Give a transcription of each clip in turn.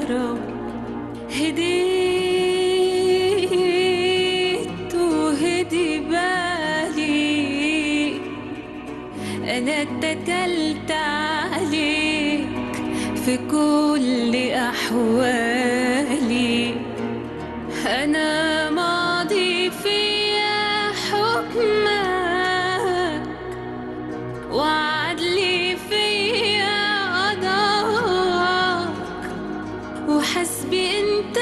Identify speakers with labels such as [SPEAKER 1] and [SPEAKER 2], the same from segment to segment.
[SPEAKER 1] رب هديت وهدي بالي أنا اتكلت عليك في كل أحوالي أنا ماضي فيا حكمك وعدلي فيا قضاك وحسبي انت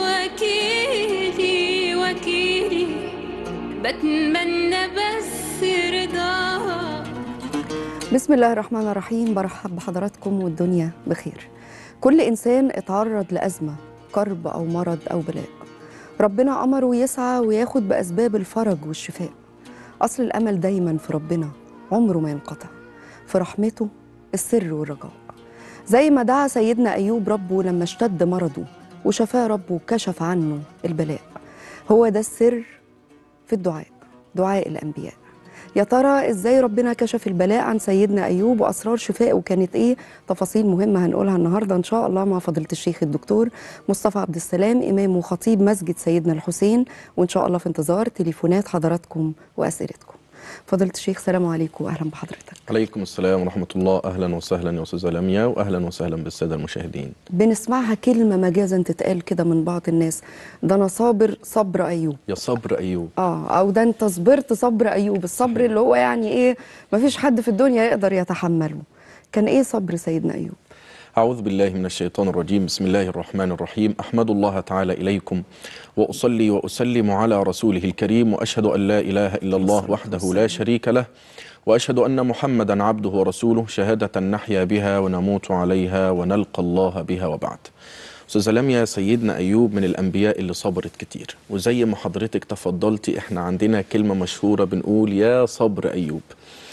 [SPEAKER 1] وكيلي وكيلي بتمنى بس رضاك
[SPEAKER 2] بسم الله الرحمن الرحيم برحب بحضراتكم والدنيا بخير كل إنسان اتعرض لأزمة كرب أو مرض أو بلاء ربنا أمره يسعى وياخد بأسباب الفرج والشفاء أصل الأمل دايما في ربنا عمره ما ينقطع في رحمته السر والرجاء زي ما دعا سيدنا أيوب ربه لما اشتد مرضه وشفاه ربه وكشف عنه البلاء هو ده السر في الدعاء دعاء الأنبياء يا ترى ازاي ربنا كشف البلاء عن سيدنا ايوب واسرار شفائه كانت ايه تفاصيل مهمه هنقولها النهارده ان شاء الله مع فضيله الشيخ الدكتور مصطفى عبد السلام امام وخطيب مسجد سيدنا الحسين وان شاء الله في انتظار تليفونات حضراتكم واسئلتكم فضيله الشيخ سلام عليكم واهلا بحضرتك
[SPEAKER 3] عليكم السلام ورحمة الله أهلا وسهلا يا أستاذة لميا وأهلا وسهلا بالسادة المشاهدين
[SPEAKER 2] بنسمعها كلمه مجازا تتقال كده من بعض الناس ده انا صابر صبر ايوب
[SPEAKER 3] يا صبر أيوب
[SPEAKER 2] اه او ده انت صبرت صبر ايوب الصبر اللي هو يعني ايه مفيش حد في الدنيا يقدر يتحمله كان ايه صبر سيدنا ايوب
[SPEAKER 3] أعوذ بالله من الشيطان الرجيم بسم الله الرحمن الرحيم أحمد الله تعالى إليكم وأصلي وأسلم على رسوله الكريم وأشهد أن لا إله إلا الله وحده لا شريك له وأشهد أن محمدا عبده ورسوله شهادة نحيا بها ونموت عليها ونلقى الله بها وبعد أستاذة لميا سيدنا أيوب من الأنبياء اللي صبرت كتير وزي ما حضرتك تفضلتي إحنا عندنا كلمة مشهورة بنقول يا صبر أيوب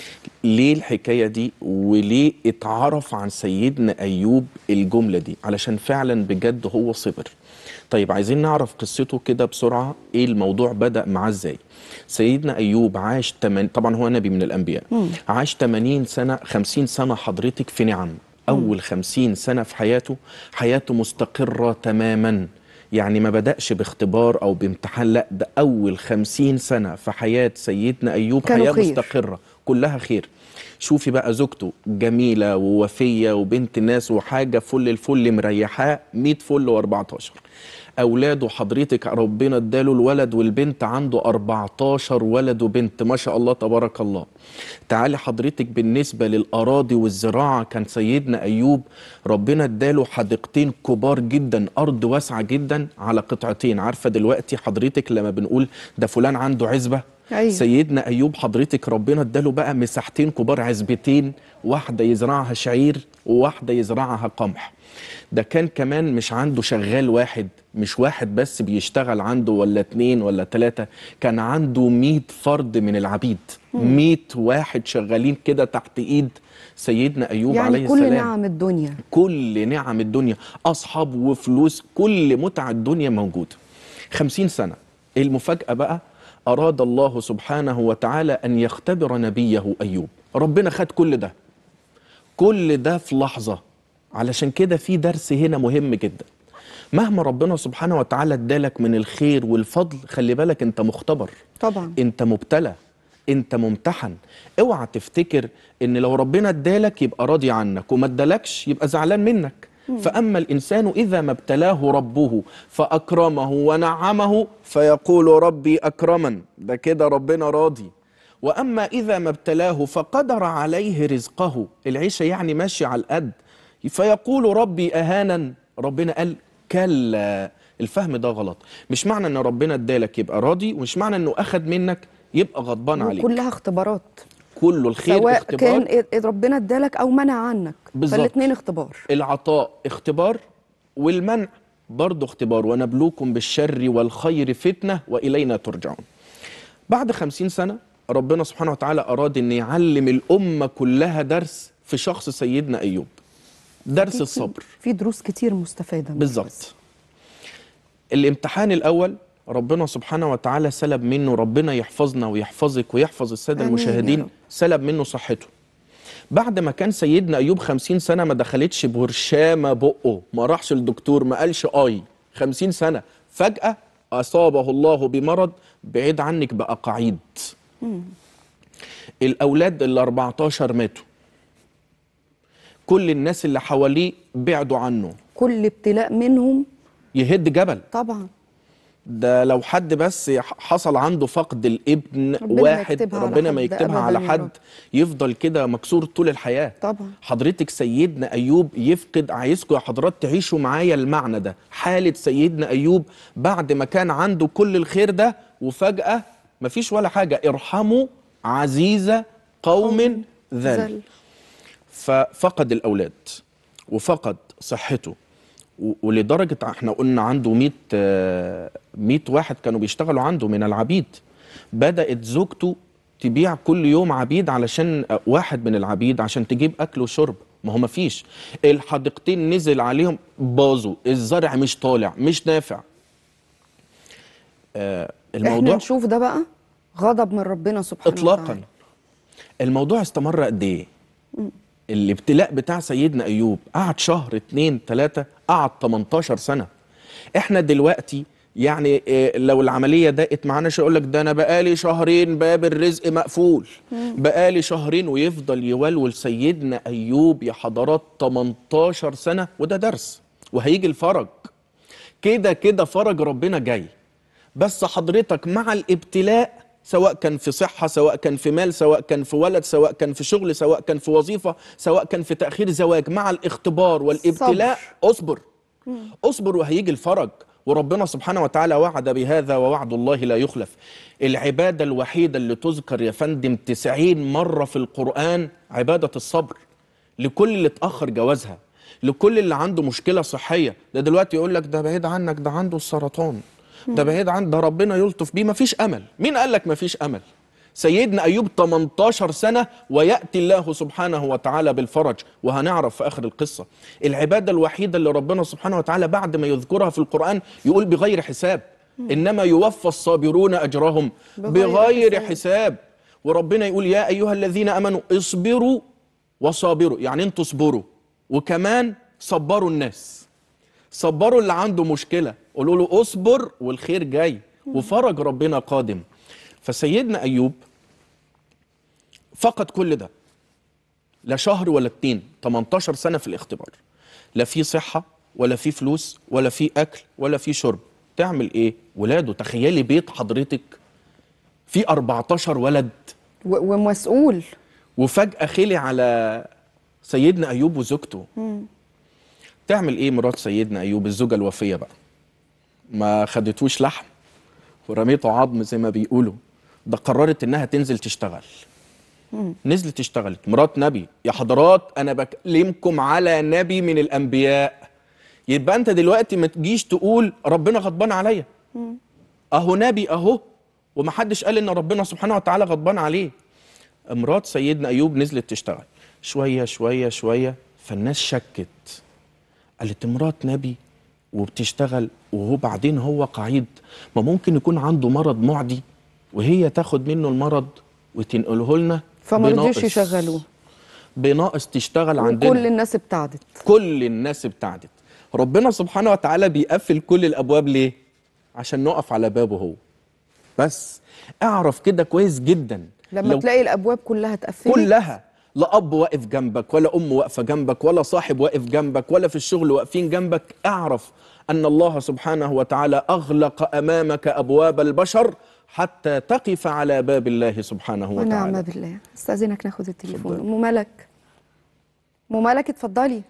[SPEAKER 3] ليه الحكاية دي وليه اتعرف عن سيدنا أيوب الجملة دي علشان فعلا بجد هو صبر طيب عايزين نعرف قصته كده بسرعة ايه الموضوع بدأ معاه ازاي سيدنا أيوب عاش تمن... طبعا هو نبي من الأنبياء عاش 80 سنة 50 سنة حضرتك في نعم أول 50 سنة في حياته حياته مستقرة تماما يعني ما بدأش باختبار أو بامتحان لا ده أول 50 سنة في حياة سيدنا أيوب
[SPEAKER 2] كانوا
[SPEAKER 3] حياة
[SPEAKER 2] خير.
[SPEAKER 3] مستقرة كلها خير شوفي بقى زوجته جميلة ووفية وبنت ناس وحاجة فل الفل مريحاه 100 فل و14 أولاده حضرتك ربنا اداله الولد والبنت عنده 14 ولد وبنت ما شاء الله تبارك الله تعالي حضرتك بالنسبة للأراضي والزراعة كان سيدنا أيوب ربنا اداله حديقتين كبار جدا أرض واسعة جدا على قطعتين عارفة دلوقتي حضرتك لما بنقول ده فلان عنده عزبة
[SPEAKER 2] أيوة.
[SPEAKER 3] سيدنا ايوب حضرتك ربنا اداله بقى مساحتين كبار عزبتين واحده يزرعها شعير وواحده يزرعها قمح ده كان كمان مش عنده شغال واحد مش واحد بس بيشتغل عنده ولا اتنين ولا تلاتة كان عنده مية فرد من العبيد مية واحد شغالين كده تحت ايد سيدنا ايوب عليه
[SPEAKER 2] يعني كل
[SPEAKER 3] السلام
[SPEAKER 2] نعم الدنيا
[SPEAKER 3] كل نعم الدنيا أصحاب وفلوس كل متع الدنيا موجودة خمسين سنة المفاجأة بقى أراد الله سبحانه وتعالى أن يختبر نبيه أيوب ربنا خد كل ده كل ده في لحظة علشان كده في درس هنا مهم جدا مهما ربنا سبحانه وتعالى ادالك من الخير والفضل خلي بالك انت مختبر
[SPEAKER 2] طبعا
[SPEAKER 3] انت مبتلى انت ممتحن اوعى تفتكر ان لو ربنا ادالك يبقى راضي عنك وما ادالكش يبقى زعلان منك فاما الانسان اذا ما ابتلاه ربه فاكرمه ونعمه فيقول ربي اكرمن ده كده ربنا راضي واما اذا ما ابتلاه فقدر عليه رزقه العيشه يعني ماشي على القد فيقول ربي اهانا ربنا قال كلا الفهم ده غلط مش معنى ان ربنا ادالك يبقى راضي ومش معنى انه اخد منك يبقى غضبان عليك
[SPEAKER 2] كلها اختبارات
[SPEAKER 3] كله الخير
[SPEAKER 2] سواء
[SPEAKER 3] اختبار
[SPEAKER 2] كان إيه- ربنا ادالك او منع عنك
[SPEAKER 3] بالظبط.
[SPEAKER 2] فالاثنين اختبار
[SPEAKER 3] العطاء اختبار والمنع برضه اختبار ونبلوكم بالشر والخير فتنة وإلينا ترجعون بعد خمسين سنة ربنا سبحانه وتعالى أراد أن يعلم الأمة كلها درس في شخص سيدنا أيوب درس الصبر
[SPEAKER 2] في دروس كتير مستفاده مش بس.
[SPEAKER 3] بالظبط الامتحان الأول ربنا سبحانه وتعالى سلب منه ربنا يحفظنا ويحفظك ويحفظ السادة
[SPEAKER 2] آمين يا
[SPEAKER 3] المشاهدين
[SPEAKER 2] رب.
[SPEAKER 3] سلب منه صحته بعد ما كان سيدنا ايوب خمسين سنه ما دخلتش برشامه بقه ما راحش الدكتور ما قالش اي خمسين سنه فجاه اصابه الله بمرض بعيد عنك بقى قعيد الاولاد ال 14 ماتوا كل الناس اللي حواليه بعدوا عنه
[SPEAKER 2] كل ابتلاء منهم
[SPEAKER 3] يهد جبل
[SPEAKER 2] طبعا
[SPEAKER 3] ده لو حد بس حصل عنده فقد الابن
[SPEAKER 2] ربنا ما
[SPEAKER 3] واحد
[SPEAKER 2] يكتبها على
[SPEAKER 3] ربنا ما
[SPEAKER 2] حد
[SPEAKER 3] يكتبها
[SPEAKER 2] أبداً
[SPEAKER 3] على
[SPEAKER 2] يا
[SPEAKER 3] حد
[SPEAKER 2] رب.
[SPEAKER 3] يفضل كده مكسور طول الحياة
[SPEAKER 2] طبعا
[SPEAKER 3] حضرتك سيدنا أيوب يفقد عايزكم يا حضرات تعيشوا معايا المعنى ده حالة سيدنا أيوب بعد ما كان عنده كل الخير ده وفجأة مفيش ولا حاجة ارحموا عزيز قوم ذل
[SPEAKER 2] ذل.
[SPEAKER 3] ففقد الاولاد وفقد صحته و- ولدرجه احنا قلنا عنده 100 آه، 100 واحد كانوا بيشتغلوا عنده من العبيد بدات زوجته تبيع كل يوم عبيد علشان آه، واحد من العبيد عشان تجيب اكل وشرب ما هو مفيش الحديقتين نزل عليهم باظوا الزرع مش طالع مش نافع آه،
[SPEAKER 2] احنا
[SPEAKER 3] الموضوع
[SPEAKER 2] نشوف ده بقى غضب من ربنا سبحانه
[SPEAKER 3] اطلاقا
[SPEAKER 2] وتعالى
[SPEAKER 3] الموضوع استمر قد ايه الابتلاء بتاع سيدنا ايوب قعد شهر اتنين تلاتة قعد 18 سنة احنا دلوقتي يعني إيه، لو العملية ضاقت معانا شو يقول لك ده انا بقالي شهرين باب الرزق مقفول بقالي شهرين ويفضل يولول سيدنا ايوب يا حضرات 18 سنة وده درس وهيجي الفرج كده كده فرج ربنا جاي بس حضرتك مع الابتلاء سواء كان في صحة سواء كان في مال سواء كان في ولد سواء كان في شغل سواء كان في وظيفة سواء كان في تأخير زواج مع الاختبار والابتلاء اصبر اصبر وهيجي الفرج وربنا سبحانه وتعالى وعد بهذا ووعد الله لا يخلف العبادة الوحيدة اللي تذكر يا فندم تسعين مرة في القرآن عبادة الصبر لكل اللي اتأخر جوازها لكل اللي عنده مشكلة صحية ده دلوقتي يقول لك ده بعيد عنك ده عنده السرطان ده بعيد عن ده ربنا يلطف بيه مفيش أمل مين قال لك مفيش أمل سيدنا أيوب 18 سنة ويأتي الله سبحانه وتعالى بالفرج وهنعرف في آخر القصة العبادة الوحيدة اللي ربنا سبحانه وتعالى بعد ما يذكرها في القرآن يقول بغير حساب إنما يوفى الصابرون أجرهم
[SPEAKER 2] بغير
[SPEAKER 3] بغير
[SPEAKER 2] حساب.
[SPEAKER 3] حساب وربنا يقول يا أيها الذين أمنوا اصبروا وصابروا يعني انتوا اصبروا وكمان صبروا الناس صبروا اللي عنده مشكلة قولوا له اصبر والخير جاي وفرج ربنا قادم فسيدنا أيوب فقد كل ده لا شهر ولا اتنين 18 سنة في الاختبار لا في صحة ولا في فلوس ولا في أكل ولا في شرب تعمل إيه؟ ولاده تخيلي بيت حضرتك فيه 14 ولد
[SPEAKER 2] و- ومسؤول
[SPEAKER 3] وفجأة خلي على سيدنا أيوب وزوجته تعمل إيه مرات سيدنا أيوب الزوجة الوفية بقى ما خدتوش لحم ورميته عظم زي ما بيقولوا ده قررت إنها تنزل تشتغل نزلت اشتغلت مرات نبي يا حضرات أنا بكلمكم على نبي من الأنبياء يبقى أنت دلوقتي ما تجيش تقول ربنا غضبان عليا أهو نبي أهو ومحدش قال إن ربنا سبحانه وتعالى غضبان عليه مرات سيدنا ايوب نزلت تشتغل شويه شويه شويه فالناس شكت قالت مرات نبي وبتشتغل وهو بعدين هو قعيد ما ممكن يكون عنده مرض معدي وهي تاخد منه المرض وتنقله لنا
[SPEAKER 2] فما رضيوش
[SPEAKER 3] بناقص.
[SPEAKER 2] يشغلوه
[SPEAKER 3] بناقص تشتغل عندنا
[SPEAKER 2] وكل الناس ابتعدت
[SPEAKER 3] كل الناس ابتعدت ربنا سبحانه وتعالى بيقفل كل الابواب ليه عشان نقف على بابه هو بس اعرف كده كويس جدا
[SPEAKER 2] لما
[SPEAKER 3] لو
[SPEAKER 2] تلاقي الابواب كلها اتقفلت
[SPEAKER 3] كلها لا اب واقف جنبك ولا ام واقفه جنبك ولا صاحب واقف جنبك ولا في الشغل واقفين جنبك اعرف ان الله سبحانه وتعالى اغلق امامك ابواب البشر حتى تقف على باب الله سبحانه
[SPEAKER 2] ونعم
[SPEAKER 3] وتعالى
[SPEAKER 2] بالله استاذنك ناخد التليفون
[SPEAKER 3] اتفضلي.
[SPEAKER 2] ام ملك ام ملك اتفضلي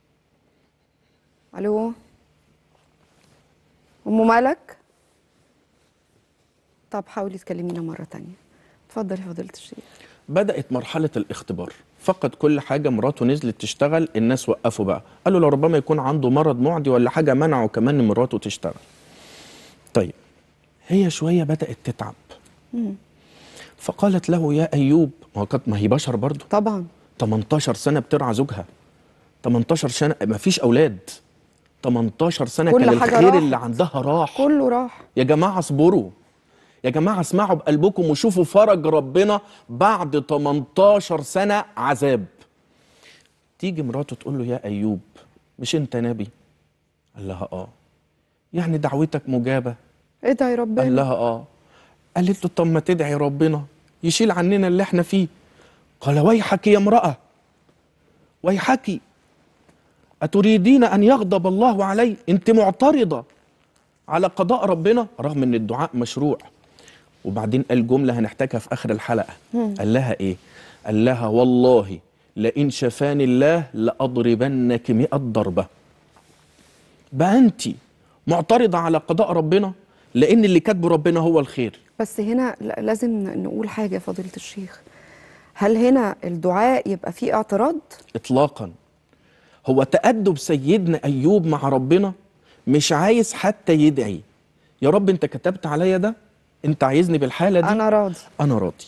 [SPEAKER 2] الو ام ملك طب حاولي تكلمينا مره تانية اتفضلي فضيله الشيخ
[SPEAKER 3] بدات مرحله الاختبار فقد كل حاجه مراته نزلت تشتغل الناس وقفوا بقى قالوا لربما يكون عنده مرض معدي ولا حاجه منعه كمان ان مراته تشتغل طيب هي شويه بدات تتعب فقالت له يا ايوب ما هو كانت- ما هي بشر برضه
[SPEAKER 2] طبعا
[SPEAKER 3] 18 سنه بترعى زوجها 18 سنه ما فيش اولاد 18 سنه
[SPEAKER 2] كل
[SPEAKER 3] كان
[SPEAKER 2] حاجة
[SPEAKER 3] الخير
[SPEAKER 2] راحت.
[SPEAKER 3] اللي عندها راح
[SPEAKER 2] كله راح
[SPEAKER 3] يا جماعه اصبروا يا جماعه اسمعوا بقلبكم وشوفوا فرج ربنا بعد 18 سنه عذاب تيجي مراته تقول له يا ايوب مش انت نبي قال لها اه يعني دعوتك مجابه
[SPEAKER 2] ادعي
[SPEAKER 3] قال
[SPEAKER 2] ربنا
[SPEAKER 3] لها اه قالت له طب ما تدعي ربنا يشيل عننا اللي احنا فيه قال ويحك يا امرأة ويحك أتريدين أن يغضب الله علي أنت معترضة على قضاء ربنا رغم أن الدعاء مشروع وبعدين قال جملة هنحتاجها في آخر الحلقة قال لها إيه قال لها والله لئن شفاني الله لأضربنك مئة ضربة بقى أنت معترضة على قضاء ربنا لأن اللي كاتبه ربنا هو الخير
[SPEAKER 2] بس هنا ل- لازم نقول حاجة يا فضيلة الشيخ هل هنا الدعاء يبقى فيه اعتراض؟
[SPEAKER 3] اطلاقا هو تأدب سيدنا ايوب مع ربنا مش عايز حتى يدعي يا رب انت كتبت عليا ده انت عايزني بالحاله دي
[SPEAKER 2] أنا راضي
[SPEAKER 3] انا راضي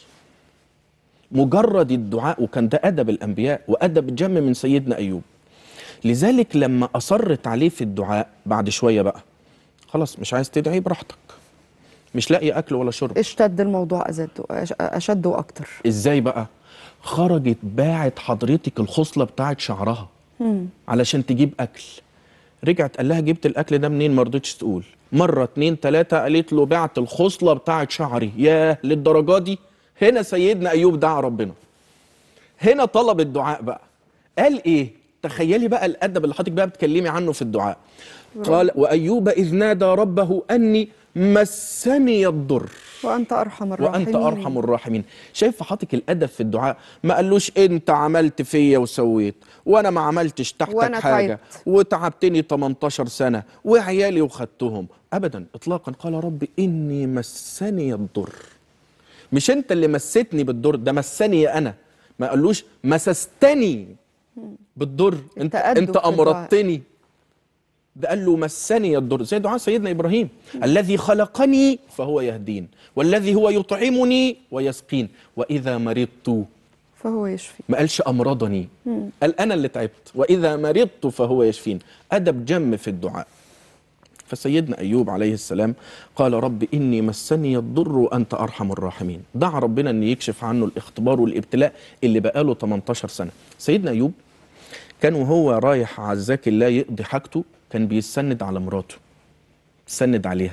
[SPEAKER 3] مجرد الدعاء وكان ده ادب الانبياء وادب جم من سيدنا ايوب لذلك لما اصرت عليه في الدعاء بعد شويه بقى خلاص مش عايز تدعي براحتك مش لاقي اكل ولا شرب
[SPEAKER 2] اشتد الموضوع أزد أش- أشد وأكتر
[SPEAKER 3] ازاي بقى خرجت باعت حضرتك الخصله بتاعت شعرها علشان تجيب اكل رجعت قال لها جبت الاكل ده منين ما رضتش تقول مره اتنين تلاته قالت له بعت الخصله بتاعت شعري ياه للدرجه دي هنا سيدنا ايوب دعا ربنا هنا طلب الدعاء بقى قال ايه تخيلي بقى الادب اللي حضرتك بقى بتكلمي عنه في الدعاء قال وايوب اذ نادى ربه اني مسني الضر
[SPEAKER 2] وأنت أرحم الراحمين
[SPEAKER 3] وانت ارحم الراحمين شايف حاطك الادب في الدعاء ما قالوش انت عملت فيا وسويت وانا ما عملتش تحتك
[SPEAKER 2] وأنا
[SPEAKER 3] حاجه
[SPEAKER 2] تعبت.
[SPEAKER 3] وتعبتني 18 سنه وعيالي وخدتهم ابدا اطلاقا قال رب اني مسني الضر مش انت اللي مستني بالضر ده مسني انا ما قالوش مسستني بالضر انت
[SPEAKER 2] التأدب
[SPEAKER 3] انت
[SPEAKER 2] في الدعاء.
[SPEAKER 3] امرضتني ده قال له مسني الضر زي دعاء سيدنا ابراهيم الذي خلقني فهو يهدين والذي هو يطعمني ويسقين واذا مرضت
[SPEAKER 2] فهو يشفي
[SPEAKER 3] ما قالش امرضني قال انا اللي تعبت واذا مرضت فهو يشفين ادب جم في الدعاء فسيدنا ايوب عليه السلام قال رب اني مسني الضر وانت ارحم الراحمين دعا ربنا ان يكشف عنه الاختبار والابتلاء اللي بقاله 18 سنه سيدنا ايوب كان وهو رايح عزاك الله يقضي حاجته كان بيسند على مراته سند عليها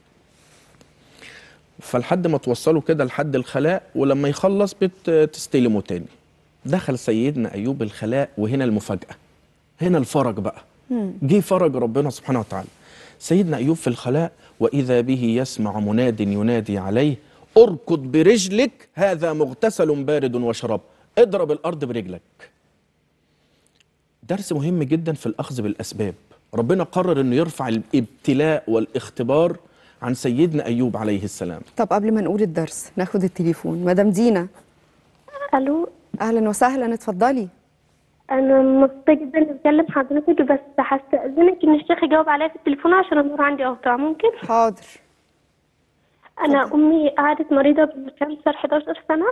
[SPEAKER 3] فلحد ما توصلوا كده لحد الخلاء ولما يخلص بتستلمه تاني دخل سيدنا ايوب الخلاء وهنا المفاجاه هنا الفرج بقى جه فرج ربنا سبحانه وتعالى سيدنا ايوب في الخلاء واذا به يسمع مناد ينادي عليه اركض برجلك هذا مغتسل بارد وشراب اضرب الارض برجلك درس مهم جدا في الاخذ بالاسباب ربنا قرر انه يرفع الابتلاء والاختبار عن سيدنا ايوب عليه السلام
[SPEAKER 2] طب قبل ما نقول الدرس ناخد التليفون مدام دينا
[SPEAKER 4] الو
[SPEAKER 2] أهلا وسهلا اتفضلي
[SPEAKER 4] انا مبسوطه جدا اني بكلم حضرتك بس هستأذنك ان الشيخ يجاوب عليا في التليفون عشان النور عندي قاطع ممكن
[SPEAKER 2] حاضر
[SPEAKER 4] انا امي قعدت مريضه بكانسر 11 سنه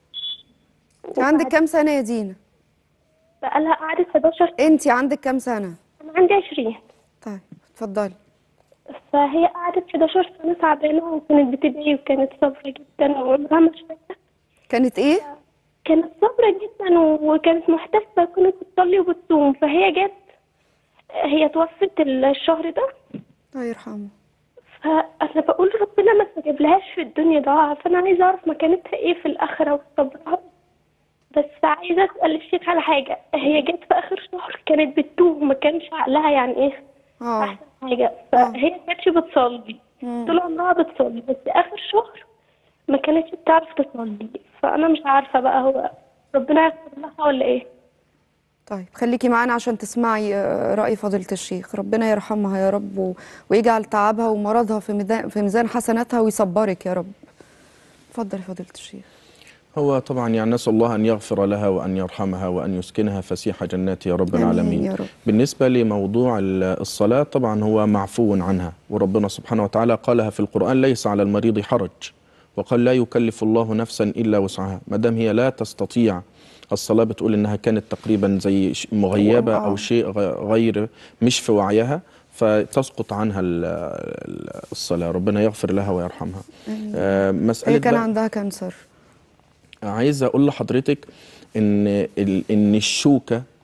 [SPEAKER 2] عندك كام سنة يا دينا؟
[SPEAKER 4] بقالها قعدت 11
[SPEAKER 2] انت عندك كام سنة؟
[SPEAKER 4] انا عندي 20
[SPEAKER 2] طيب اتفضلي
[SPEAKER 4] فهي قعدت 11 سنه تعبانه وكانت بتدعي وكانت صابره جدا وعمرها ما شفتها
[SPEAKER 2] كانت ايه؟
[SPEAKER 4] كانت صابره جدا وكانت محتفظه وكانت بتصلي وبتصوم فهي جت هي توفت الشهر ده
[SPEAKER 2] الله يرحمه
[SPEAKER 4] فأنا بقول ربنا ما سجبلهاش في الدنيا ضاع فأنا عايزة أعرف مكانتها إيه في الآخرة وصبرها بس عايزة أسأل الشيخ على حاجة هي جت في آخر شهر كانت بتتوه ما كانش عقلها يعني إيه
[SPEAKER 2] اه
[SPEAKER 4] أحسن حاجة فهي ما كانتش بتصلي طول عمرها بتصلي بس آخر شهر ما كانتش بتعرف تصلي فأنا مش عارفة بقى هو ربنا يغفر لها ولا إيه
[SPEAKER 2] طيب خليكي معانا عشان تسمعي آه، رأي فضيلة الشيخ ربنا يرحمها يا رب و... ويجعل تعبها ومرضها في ميزان في ميزان حسناتها ويصبرك يا رب اتفضلي فضيلة الشيخ
[SPEAKER 3] هو طبعا يعني نسأل الله أن يغفر لها وأن يرحمها وأن يسكنها فسيح جنات يا رب
[SPEAKER 2] آمين
[SPEAKER 3] العالمين
[SPEAKER 2] يا رب.
[SPEAKER 3] بالنسبة لموضوع ال- الصلاة طبعا هو معفو عنها وربنا سبحانه وتعالى قالها في القرآن ليس على المريض حرج وقال لا يكلف الله نفسا إلا وسعها ما دام هي لا تستطيع الصلاة بتقول إنها كانت تقريبا زي ش- مغيبة
[SPEAKER 2] آه.
[SPEAKER 3] أو شيء غ- غير مش في وعيها فتسقط عنها ال- ال- الصلاة ربنا يغفر لها ويرحمها آه، مسألة
[SPEAKER 2] هي كان
[SPEAKER 3] بقى-
[SPEAKER 2] عندها كانسر
[SPEAKER 3] عايز اقول لحضرتك ان ال- ان الشوكه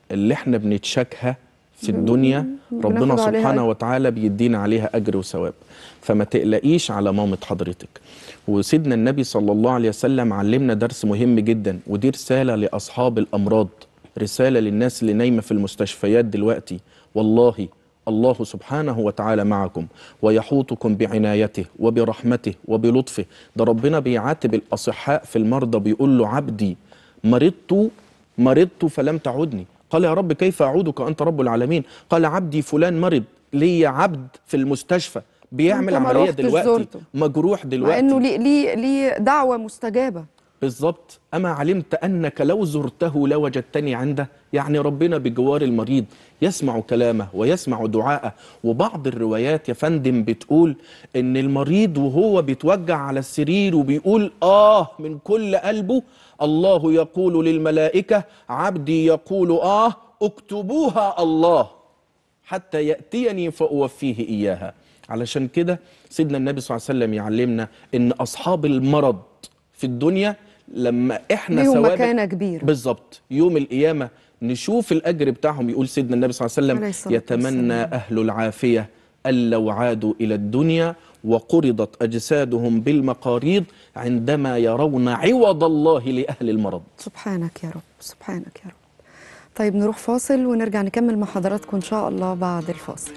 [SPEAKER 3] اللي احنا بنتشاكها في الدنيا ربنا
[SPEAKER 2] بناخد عليها
[SPEAKER 3] سبحانه
[SPEAKER 2] أجر.
[SPEAKER 3] وتعالى بيدينا عليها اجر وثواب فما تقلقيش على مامة حضرتك وسيدنا النبي صلى الله عليه وسلم علمنا درس مهم جدا ودي رسالة لأصحاب الأمراض رسالة للناس اللي نايمة في المستشفيات دلوقتي والله الله سبحانه وتعالى معكم ويحوطكم بعنايته وبرحمته وبلطفه ده ربنا بيعاتب الأصحاء في المرضى بيقول له عبدي مرضت مرضت فلم تعدني قال يا رب كيف أعودك أنت رب العالمين قال عبدي فلان مرض لي عبد في المستشفى بيعمل
[SPEAKER 2] أنت ما
[SPEAKER 3] عملية
[SPEAKER 2] روحتش
[SPEAKER 3] دلوقتي
[SPEAKER 2] زرته.
[SPEAKER 3] مجروح
[SPEAKER 2] مع
[SPEAKER 3] دلوقتي
[SPEAKER 2] انه ليه ليه ليه دعوه مستجابه
[SPEAKER 3] بالظبط أما علمت أنك لو زرته لوجدتني عنده يعني ربنا بجوار المريض يسمع كلامه ويسمع دعاءه وبعض الروايات يا فندم بتقول إن المريض وهو بيتوجع على السرير وبيقول آه من كل قلبه الله يقول للملائكة عبدي يقول آه اكتبوها الله حتى يأتيني فأوفيه إياها علشان كده سيدنا النبي صلى الله عليه وسلم يعلمنا إن أصحاب المرض في الدنيا لما إحنا
[SPEAKER 2] ليهم
[SPEAKER 3] ثوابت
[SPEAKER 2] مكانه كبيره
[SPEAKER 3] بالظبط يوم القيامة نشوف الأجر بتاعهم يقول سيدنا النبي صلى الله
[SPEAKER 2] عليه
[SPEAKER 3] عليه
[SPEAKER 2] الصلاة
[SPEAKER 3] وسلم يتمنى
[SPEAKER 2] والسلام.
[SPEAKER 3] أهل العافية أن لو عادوا إلى الدنيا وقرضت أجسادهم بالمقاريض عندما يرون عوض الله لأهل المرض
[SPEAKER 2] سبحانك يا رب سبحانك يا رب طيب نروح فاصل ونرجع نكمل مع حضراتكم ان شاء الله بعد الفاصل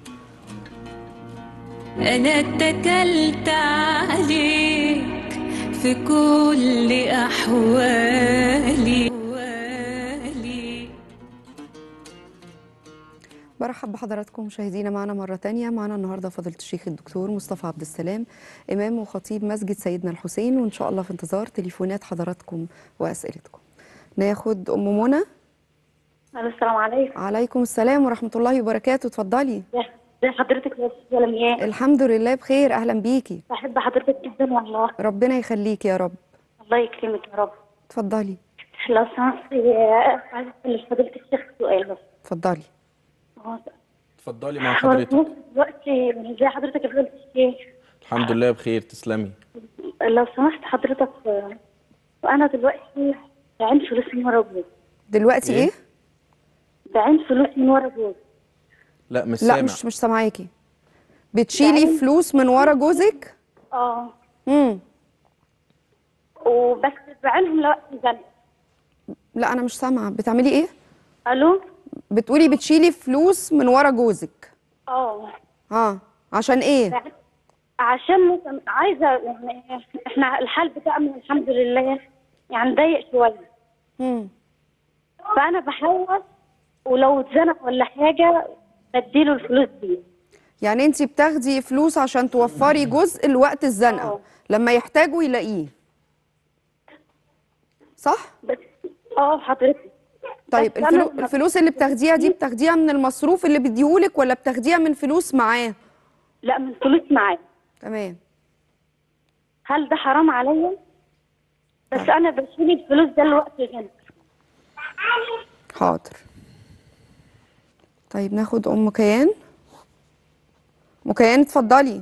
[SPEAKER 1] أنا اتكلت عليك في كل أحوالي
[SPEAKER 2] برحب بحضراتكم مشاهدينا معنا مرة تانية معنا النهاردة فضيلة الشيخ الدكتور مصطفى عبد السلام إمام وخطيب مسجد سيدنا الحسين وإن شاء الله في انتظار تليفونات حضراتكم وأسئلتكم ناخد أم منى
[SPEAKER 5] الو السلام عليكم
[SPEAKER 2] عليكم السلام ورحمة الله وبركاته اتفضلي
[SPEAKER 5] ازي حضرتك يا استاذه لمياء
[SPEAKER 2] الحمد لله بخير أهلا بيكي
[SPEAKER 5] بحب حضرتك جدا والله
[SPEAKER 2] ربنا يخليك يا رب
[SPEAKER 5] الله يكرمك يا رب
[SPEAKER 2] اتفضلي
[SPEAKER 5] لو سمحت آه، عايزه اسال فضيله الشيخ سؤال بس
[SPEAKER 2] اتفضلي
[SPEAKER 5] هو-
[SPEAKER 3] اتفضلي مع
[SPEAKER 5] هو
[SPEAKER 3] حضرتك
[SPEAKER 5] دلوقتي ازي حضرتك يا فضيله الشيخ
[SPEAKER 3] الحمد لله بخير تسلمي
[SPEAKER 5] لو سمحت حضرتك آه، وانا دلوقتي بعين فلوس من ورا جوز
[SPEAKER 2] دلوقتي
[SPEAKER 3] إيه؟
[SPEAKER 2] إيه؟
[SPEAKER 5] بعين فلوس من ورا جوز
[SPEAKER 3] لا مش
[SPEAKER 2] لا
[SPEAKER 3] سامع
[SPEAKER 2] مش مش سامعاكي بتشيلي فلوس من ورا جوزك؟
[SPEAKER 5] اه
[SPEAKER 2] امم
[SPEAKER 5] وبس بعينهم لوقت زنق
[SPEAKER 2] لا أنا مش سامعة بتعملي إيه؟
[SPEAKER 5] الو
[SPEAKER 2] بتقولي بتشيلي فلوس من ورا جوزك
[SPEAKER 5] اه
[SPEAKER 2] اه عشان ايه
[SPEAKER 5] عشان مثلا عايزه يعني احنا الحال بتاعنا الحمد لله يعني ضيق شويه
[SPEAKER 2] مم.
[SPEAKER 5] فانا بحوش ولو اتزنق ولا حاجه بديله الفلوس دي
[SPEAKER 2] يعني انت بتاخدي فلوس عشان توفري جزء لوقت الزنقه
[SPEAKER 5] اه.
[SPEAKER 2] لما يحتاجوا يلاقيه صح
[SPEAKER 5] بس اه حضرتك
[SPEAKER 2] طيب
[SPEAKER 5] بس أنا
[SPEAKER 2] الفلو...
[SPEAKER 5] لما-
[SPEAKER 2] الفلوس اللي بتاخديها دي بتاخديها من المصروف اللي بيديهولك ولا بتاخديها من فلوس معاه
[SPEAKER 5] لا من فلوس معاه
[SPEAKER 2] تمام
[SPEAKER 5] هل ده حرام عليا بس انا بشيل الفلوس ده لوقت غنى
[SPEAKER 2] حاضر طيب ناخد ام كيان ام كيان اتفضلي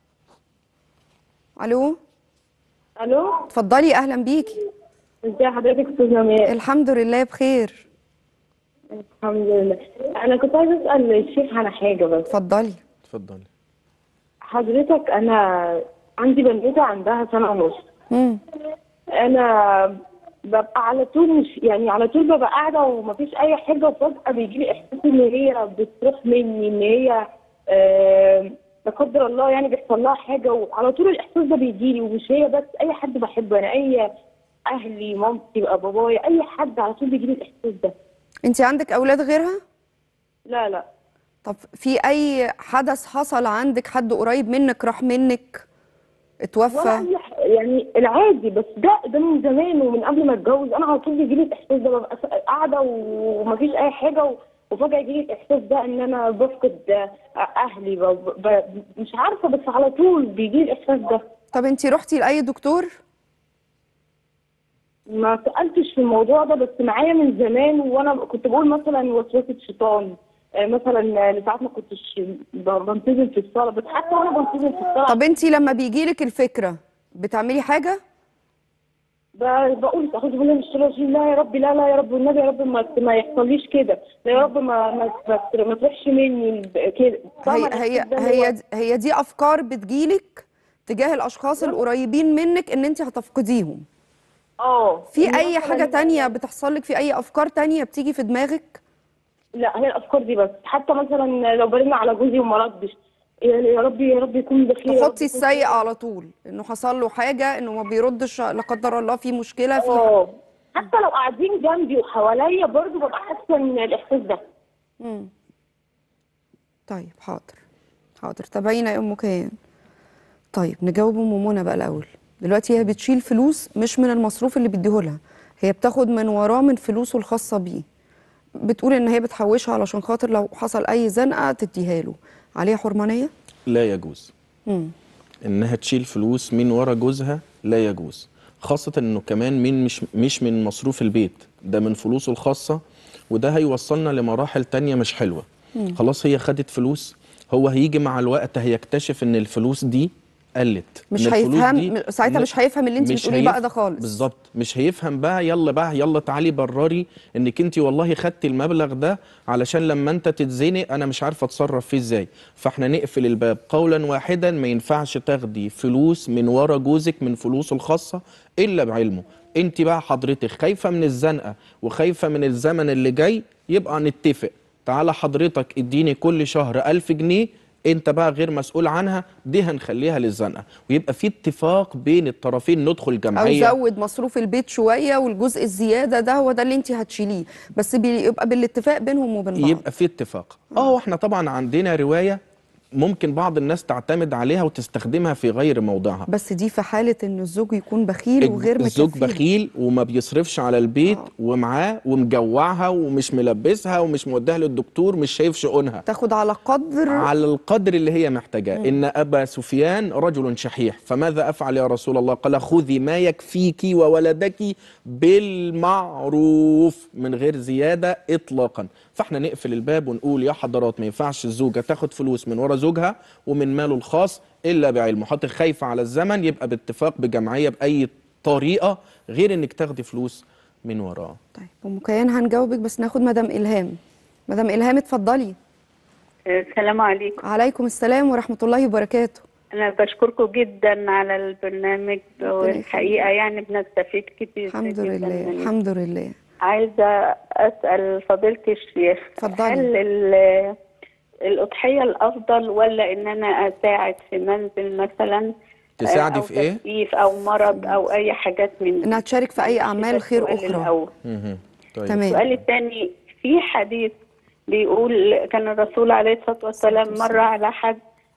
[SPEAKER 2] الو
[SPEAKER 6] الو
[SPEAKER 2] اتفضلي اهلا بيكي
[SPEAKER 6] ازي حضرتك استاذ نمير
[SPEAKER 2] الحمد لله بخير
[SPEAKER 6] الحمد لله انا كنت عايزه اسال الشيخ على حاجه بس
[SPEAKER 2] اتفضلي
[SPEAKER 3] اتفضلي
[SPEAKER 6] حضرتك انا عندي بنوته عندها سنه ونص
[SPEAKER 2] مم.
[SPEAKER 6] انا ببقى على طول مش يعني على طول ببقى قاعده ومفيش اي حاجه وفجاه بيجي لي احساس ان هي بتروح مني ان هي آه، لا قدر الله يعني بيحصل لها حاجه وعلى طول الاحساس ده بيجي لي ومش هي بس اي حد بحبه انا اي اهلي مامتي بقى بابايا اي حد على طول بيجي لي الاحساس ده
[SPEAKER 2] انت عندك اولاد غيرها
[SPEAKER 6] لا لا
[SPEAKER 2] طب في اي حدث حصل عندك حد قريب منك راح منك
[SPEAKER 6] ولا
[SPEAKER 2] اتوفى
[SPEAKER 6] أي ح- يعني العادي بس ده ده من زمان ومن قبل ما اتجوز انا على طول بيجي لي الاحساس ده ببقى س- قاعده ومفيش اي حاجه و- وفجاه يجي لي الاحساس ده ان انا بفقد آه، اهلي ب... ب... مش عارفه بس على طول بيجي لي الاحساس ده
[SPEAKER 2] طب انت رحتي لاي دكتور
[SPEAKER 6] ما سالتش في الموضوع ده بس معايا من زمان وانا كنت بقول مثلا وسوسه شيطان آه، مثلا آه، ساعات ما كنتش ب- بنتظم في الصلاه بس حتى وانا بنتظم في الصلاه
[SPEAKER 2] طب انت لما بيجيلك الفكره بتعملي حاجه
[SPEAKER 6] ب- بقول استغفر بالله من الشيطان الرجيم لا يا رب لا لا يا رب والنبي يا رب ما, ما يحصليش كده لا يا رب ما ما ما, ما تروحش مني ب- كده فاهمة
[SPEAKER 2] هي هي
[SPEAKER 6] الإحساس ده اللي هو-
[SPEAKER 2] هي هي دي افكار بتجيلك تجاه الاشخاص القريبين منك ان انت هتفقديهم
[SPEAKER 6] اه
[SPEAKER 2] في
[SPEAKER 6] إن
[SPEAKER 2] اي
[SPEAKER 6] مثلاً-
[SPEAKER 2] حاجه تانية بتحصل لك في اي افكار تانية بتيجي في دماغك
[SPEAKER 6] لا هي الافكار دي بس حتى مثلا لو برن على جوزي وما ردش يعني يا رب يا رب يكون بخير يا رب
[SPEAKER 2] تحطي
[SPEAKER 6] يكون
[SPEAKER 2] السيء على طول انه حصل له حاجه انه ما بيردش لا قدر الله في مشكله في
[SPEAKER 6] اه حتى لو قاعدين جنبي وحواليا برضو ببقى حاسه ان الاحساس ده
[SPEAKER 2] مم. طيب حاضر حاضر تابعينا يا ام كيان طيب نجاوب ام منى بقى الاول دلوقتي هي بتشيل فلوس مش من المصروف اللي بيديهولها هي بتاخد من وراه من فلوسه الخاصه بيه بتقول ان هي بتحوشها علشان خاطر لو حصل اي زنقه تديها له عليها حرمانيه
[SPEAKER 3] لا يجوز
[SPEAKER 2] مم.
[SPEAKER 3] انها تشيل فلوس من ورا جوزها لا يجوز خاصة انه كمان من مش مش من مصروف البيت ده من فلوسه الخاصة وده هيوصلنا لمراحل تانية مش حلوة خلاص هي خدت فلوس هو هيجي مع الوقت هيكتشف ان الفلوس دي قلت
[SPEAKER 2] مش
[SPEAKER 3] إن الفلوس
[SPEAKER 2] هيفهم
[SPEAKER 3] دي
[SPEAKER 2] ساعتها
[SPEAKER 3] م-
[SPEAKER 2] مش هيفهم اللي انت
[SPEAKER 3] مش
[SPEAKER 2] بتقوليه
[SPEAKER 3] هيف-
[SPEAKER 2] بقى ده خالص
[SPEAKER 3] بالظبط مش هيفهم بقى يلا بقى يلا تعالي برري انك انت والله خدتي المبلغ ده علشان لما انت تتزنق انا مش عارفه اتصرف فيه ازاي فاحنا نقفل الباب قولا واحدا ما ينفعش تاخدي فلوس من ورا جوزك من فلوسه الخاصه الا بعلمه انت بقى حضرتك خايفه من الزنقه وخايفه من الزمن اللي جاي يبقى نتفق تعالى حضرتك اديني كل شهر ألف جنيه انت بقى غير مسؤول عنها دي هنخليها للزنقه ويبقى في اتفاق بين الطرفين ندخل
[SPEAKER 2] او
[SPEAKER 3] جمعيه
[SPEAKER 2] زود مصروف البيت شويه والجزء الزياده ده هو ده اللي انت هتشيليه بس بيبقى بالاتفاق بينهم وبين بعض
[SPEAKER 3] يبقى في اتفاق اه احنا طبعا عندنا روايه ممكن بعض الناس تعتمد عليها وتستخدمها في غير موضعها
[SPEAKER 2] بس دي في حاله ان الزوج يكون بخيل وغير
[SPEAKER 3] الزوج
[SPEAKER 2] مكفيه
[SPEAKER 3] بخيل وما بيصرفش على البيت
[SPEAKER 2] آه.
[SPEAKER 3] ومعاه ومجوعها ومش ملبسها ومش موديها للدكتور مش شايف شؤونها
[SPEAKER 2] تاخد على قدر
[SPEAKER 3] على القدر اللي هي محتاجاه ان ابا سفيان رجل شحيح فماذا افعل يا رسول الله قال خذي ما يكفيك وولدك بالمعروف من غير زياده اطلاقا فاحنا نقفل الباب ونقول يا حضرات ما ينفعش الزوجه تاخد فلوس من ورا زوجها ومن ماله الخاص الا بعلمه حاطط خايفه على الزمن يبقى باتفاق بجمعيه باي طريقه غير انك تاخدي فلوس من وراه
[SPEAKER 2] طيب ام كيان هنجاوبك بس ناخد مدام الهام مدام الهام اتفضلي
[SPEAKER 7] السلام عليكم
[SPEAKER 2] عليكم السلام ورحمه الله وبركاته
[SPEAKER 7] انا بشكركم جدا على البرنامج والحقيقه يعني بنستفيد كتير
[SPEAKER 2] الحمد
[SPEAKER 7] جدا
[SPEAKER 2] لله
[SPEAKER 7] منه.
[SPEAKER 2] الحمد لله
[SPEAKER 7] عايزه اسال فضيله الشيخ
[SPEAKER 2] اتفضلي.
[SPEAKER 7] هل ال- الاضحيه الافضل ولا ان انا اساعد في منزل مثلا
[SPEAKER 3] تساعدي
[SPEAKER 7] أو
[SPEAKER 3] في إيه؟
[SPEAKER 7] تكييف او مرض او اي حاجات من دي؟
[SPEAKER 2] انها تشارك في اي
[SPEAKER 7] ده
[SPEAKER 2] اعمال خير
[SPEAKER 7] السؤال
[SPEAKER 2] اخرى
[SPEAKER 7] الأول.
[SPEAKER 3] مهم. طيب
[SPEAKER 2] تمام
[SPEAKER 7] السؤال الثاني في حديث بيقول كان الرسول عليه الصلاة والسلام مر على حد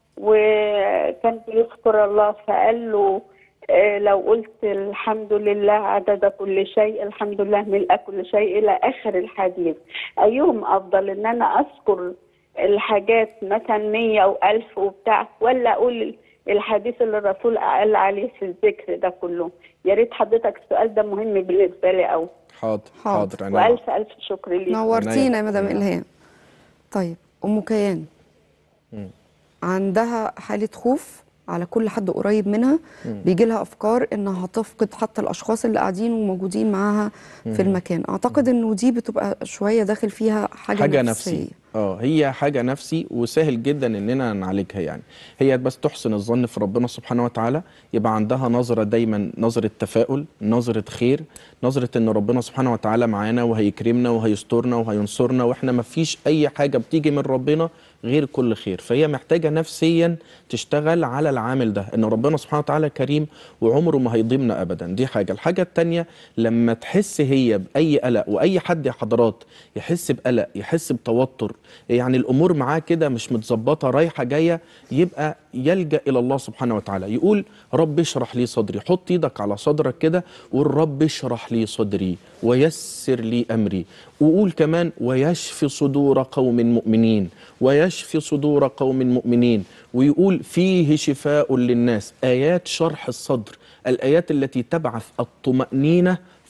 [SPEAKER 7] وكان بيذكر الله فقال له آه، لو قلت الحمد لله عدد كل شيء الحمد لله ملء كل شيء إلى آخر الحديث أيهم أفضل إن أنا أذكر الحاجات مثلا مية أو ألف وبتاع ولا أقول الحديث اللي الرسول قال عليه في الذكر ده كله يا ريت حضرتك السؤال ده مهم بالنسبة لي أوي
[SPEAKER 3] حاضر
[SPEAKER 2] حاضر.
[SPEAKER 3] حاضر انا
[SPEAKER 7] وألف ألف شكر ليك
[SPEAKER 2] نورتينا يا
[SPEAKER 3] عناية.
[SPEAKER 2] مدام الهام طيب ام كيان
[SPEAKER 3] مم.
[SPEAKER 2] عندها حاله خوف على كل حد قريب منها بيجي لها افكار انها هتفقد حتى الاشخاص اللي قاعدين وموجودين معاها في المكان اعتقد انه دي بتبقى شويه داخل فيها حاجه,
[SPEAKER 3] حاجة
[SPEAKER 2] نفسيه
[SPEAKER 3] نفسي اه هي حاجة نفسي وسهل جدا اننا نعالجها يعني هي بس تحسن الظن في ربنا سبحانه وتعالى يبقى عندها نظرة دايما نظرة تفاؤل نظرة خير نظرة ان ربنا سبحانه وتعالى معانا وهيكرمنا وهيسترنا وهينصرنا واحنا ما فيش اي حاجة بتيجي من ربنا غير كل خير فهي محتاجة نفسيا تشتغل على العامل ده ان ربنا سبحانه وتعالى كريم وعمره ما هيضيمنا ابدا دي حاجة الحاجة التانية لما تحس هي بأي قلق وأي حد يا حضرات يحس بقلق يحس بتوتر يعني الأمور معاه كده مش متظبطة رايحة جاية يبقى يلجأ إلى الله سبحانه وتعالى يقول رب اشرح لي صدري حط ايدك على صدرك كده وقول رب اشرح لي صدري ويسر لي أمري وقول كمان ويشفي صدور قوم مؤمنين ويشفي صدور قوم مؤمنين ويقول فيه شفاء للناس آيات شرح الصدر الآيات التي تبعث الطمأنينة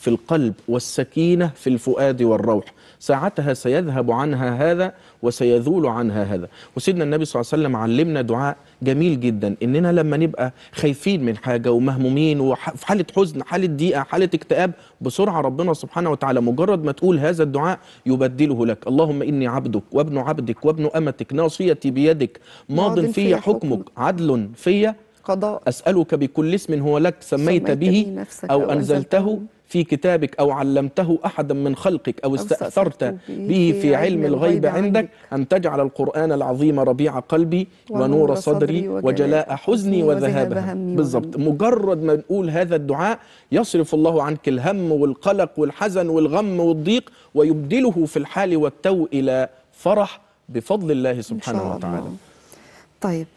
[SPEAKER 3] في القلب والسكينة في الفؤاد والروح ساعتها سيذهب عنها هذا وسيذول عنها هذا وسيدنا النبي صلى الله عليه وسلم علمنا دعاء جميل جدا اننا لما نبقى خايفين من حاجه ومهمومين وفي حاله حزن حاله ضيقه حاله اكتئاب بسرعه ربنا سبحانه وتعالى مجرد ما تقول هذا الدعاء يبدله لك اللهم اني عبدك وابن عبدك وابن امتك ناصيتي بيدك ماض
[SPEAKER 2] ماض
[SPEAKER 3] في
[SPEAKER 2] في
[SPEAKER 3] حكمك
[SPEAKER 2] حكمك.
[SPEAKER 3] عدل في
[SPEAKER 2] قضاء
[SPEAKER 3] أسألك بكل اسم هو لك سميت
[SPEAKER 2] سميت
[SPEAKER 3] به
[SPEAKER 2] به نفسك
[SPEAKER 3] أو
[SPEAKER 2] أو
[SPEAKER 3] أنزلته
[SPEAKER 2] أنزلته
[SPEAKER 3] في كتابك أو علمته أحدا من خلقك أو استأثرت به في علم الغيب عندك أن تجعل القرآن العظيم ربيع قلبي ونور صدري وجلاء حزني وذهاب همي بالضبط مجرد ما نقول هذا الدعاء يصرف الله عنك الهم والقلق والحزن والغم والضيق ويبدله في الحال والتو إلى فرح بفضل الله
[SPEAKER 2] إن
[SPEAKER 3] سبحانه
[SPEAKER 2] شاء
[SPEAKER 3] وتعالى
[SPEAKER 2] الله. طيب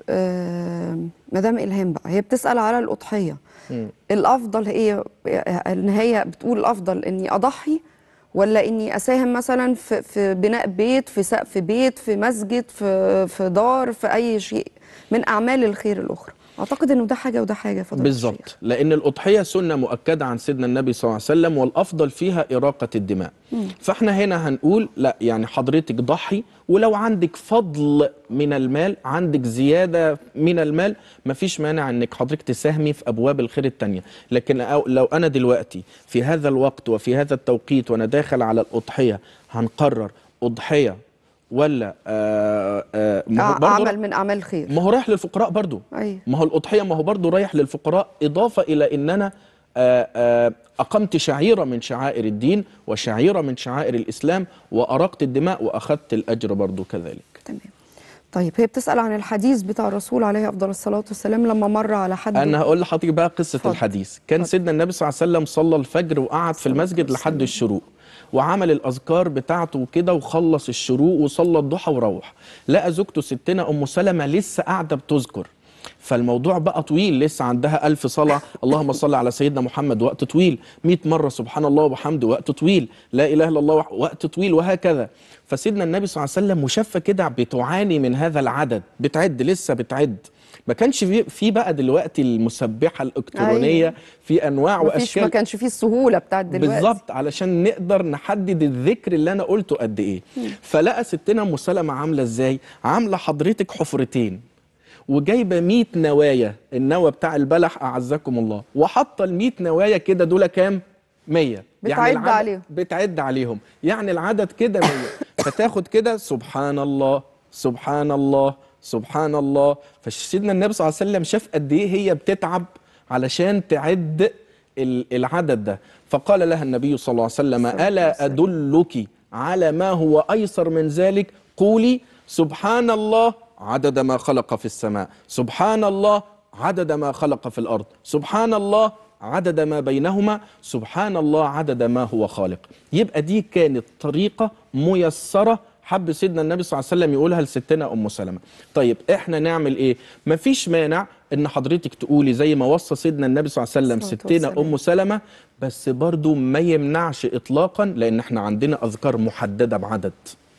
[SPEAKER 2] آه مدام إلهام بقى هي بتسأل على الأضحية
[SPEAKER 3] مم.
[SPEAKER 2] الأفضل هي إن هي بتقول الأفضل إني أضحي ولا إني أساهم مثلا في, في بناء بيت في سقف بيت في مسجد في في دار في أي شيء من أعمال الخير الأخرى أعتقد إنه ده حاجة وده حاجة فضل الشيخ.
[SPEAKER 3] بالظبط لان الاضحيه سنه مؤكده عن سيدنا النبي صلى الله عليه وسلم والافضل فيها اراقه الدماء فاحنا هنا هنقول لا يعني حضرتك ضحي ولو عندك فضل من المال عندك زياده من المال مفيش مانع انك حضرتك تساهمي في ابواب الخير التانية لكن أو- لو انا دلوقتي في هذا الوقت وفي هذا التوقيت وانا داخل على الاضحيه هنقرر اضحيه ولا آه آه ما هو
[SPEAKER 2] أع-
[SPEAKER 3] برضه
[SPEAKER 2] عمل من أعمال الخير
[SPEAKER 3] ما هو رايح للفقراء برضو
[SPEAKER 2] أيوة.
[SPEAKER 3] ما هو الأضحية ما هو برضو رايح للفقراء إضافة إلى إن أنا آه، آه، أقمت شعيرة من شعائر الدين وشعيرة من شعائر الإسلام وأرقت الدماء وأخذت الأجر برضو كذلك
[SPEAKER 2] تمام طيب هي بتسأل عن الحديث بتاع الرسول عليه أفضل الصلاة والسلام لما مر على حد
[SPEAKER 3] أنا هقول لحضرتك بقى قصة
[SPEAKER 2] اتفضل.
[SPEAKER 3] الحديث كان
[SPEAKER 2] اتفضل.
[SPEAKER 3] سيدنا النبي صلى الله عليه وسلم صلى الفجر وقعد في المسجد لحد الشروق وعمل الأذكار بتاعته وكده وخلص الشروق وصلى الضحى وروح لقى زوجته ستنا أم سلمة لسه قاعدة بتذكر فالموضوع بقى طويل لسه عندها ألف صلاة اللهم صل على سيدنا محمد وقت طويل مئة مرة سبحان الله وبحمده وقت طويل لا إله إلا الله وح- وقت طويل وهكذا فسيدنا النبي صلى الله عليه وسلم وشافة كده بتعاني من هذا العدد بتعد لسه بتعد ما كانش في في بقى دلوقتي المسبحة الإلكترونية
[SPEAKER 2] أيوة.
[SPEAKER 3] في أنواع
[SPEAKER 2] مفيش
[SPEAKER 3] وأشكال
[SPEAKER 2] ما كانش فيه السهولة بتاعت دلوقتي
[SPEAKER 3] بالظبط علشان نقدر نحدد الذكر اللي انا قلته قد ايه فلقى ستنا ام سلمة عامله ازاي عامله حضرتك حفرتين وجايبه 100 نوايا النوى بتاع البلح اعزكم الله وحاطه ال 100 نوايا كده دول كام 100
[SPEAKER 2] بتعد
[SPEAKER 3] العدد-
[SPEAKER 2] عليهم.
[SPEAKER 3] بتعد عليهم يعني العدد كده 100 فتاخد كده سبحان الله سبحان الله سبحان الله فسيدنا النبي صلى الله عليه وسلم شاف قد ايه هي بتتعب علشان تعد ال- العدد ده فقال لها النبي صلى الله عليه وسلم
[SPEAKER 2] الصلاة
[SPEAKER 3] ألا
[SPEAKER 2] والسلام.
[SPEAKER 3] أدلك على ما هو أيسر من ذلك قولي سبحان الله عدد ما خلق في السماء سبحان الله عدد ما خلق في الأرض سبحان الله عدد ما بينهما سبحان الله عدد ما هو خالق يبقى دي كانت طريقة ميسرة حب سيدنا النبي صلى الله عليه وسلم يقولها لستنا ام سلمة طيب احنا نعمل ايه مفيش مانع ان حضرتك تقولي زي ما وصى سيدنا النبي صلى الله عليه وسلم
[SPEAKER 2] الصلاة
[SPEAKER 3] ستنا
[SPEAKER 2] والسلام.
[SPEAKER 3] ام سلمة بس برضو ما يمنعش اطلاقا لان احنا عندنا اذكار محددة بعدد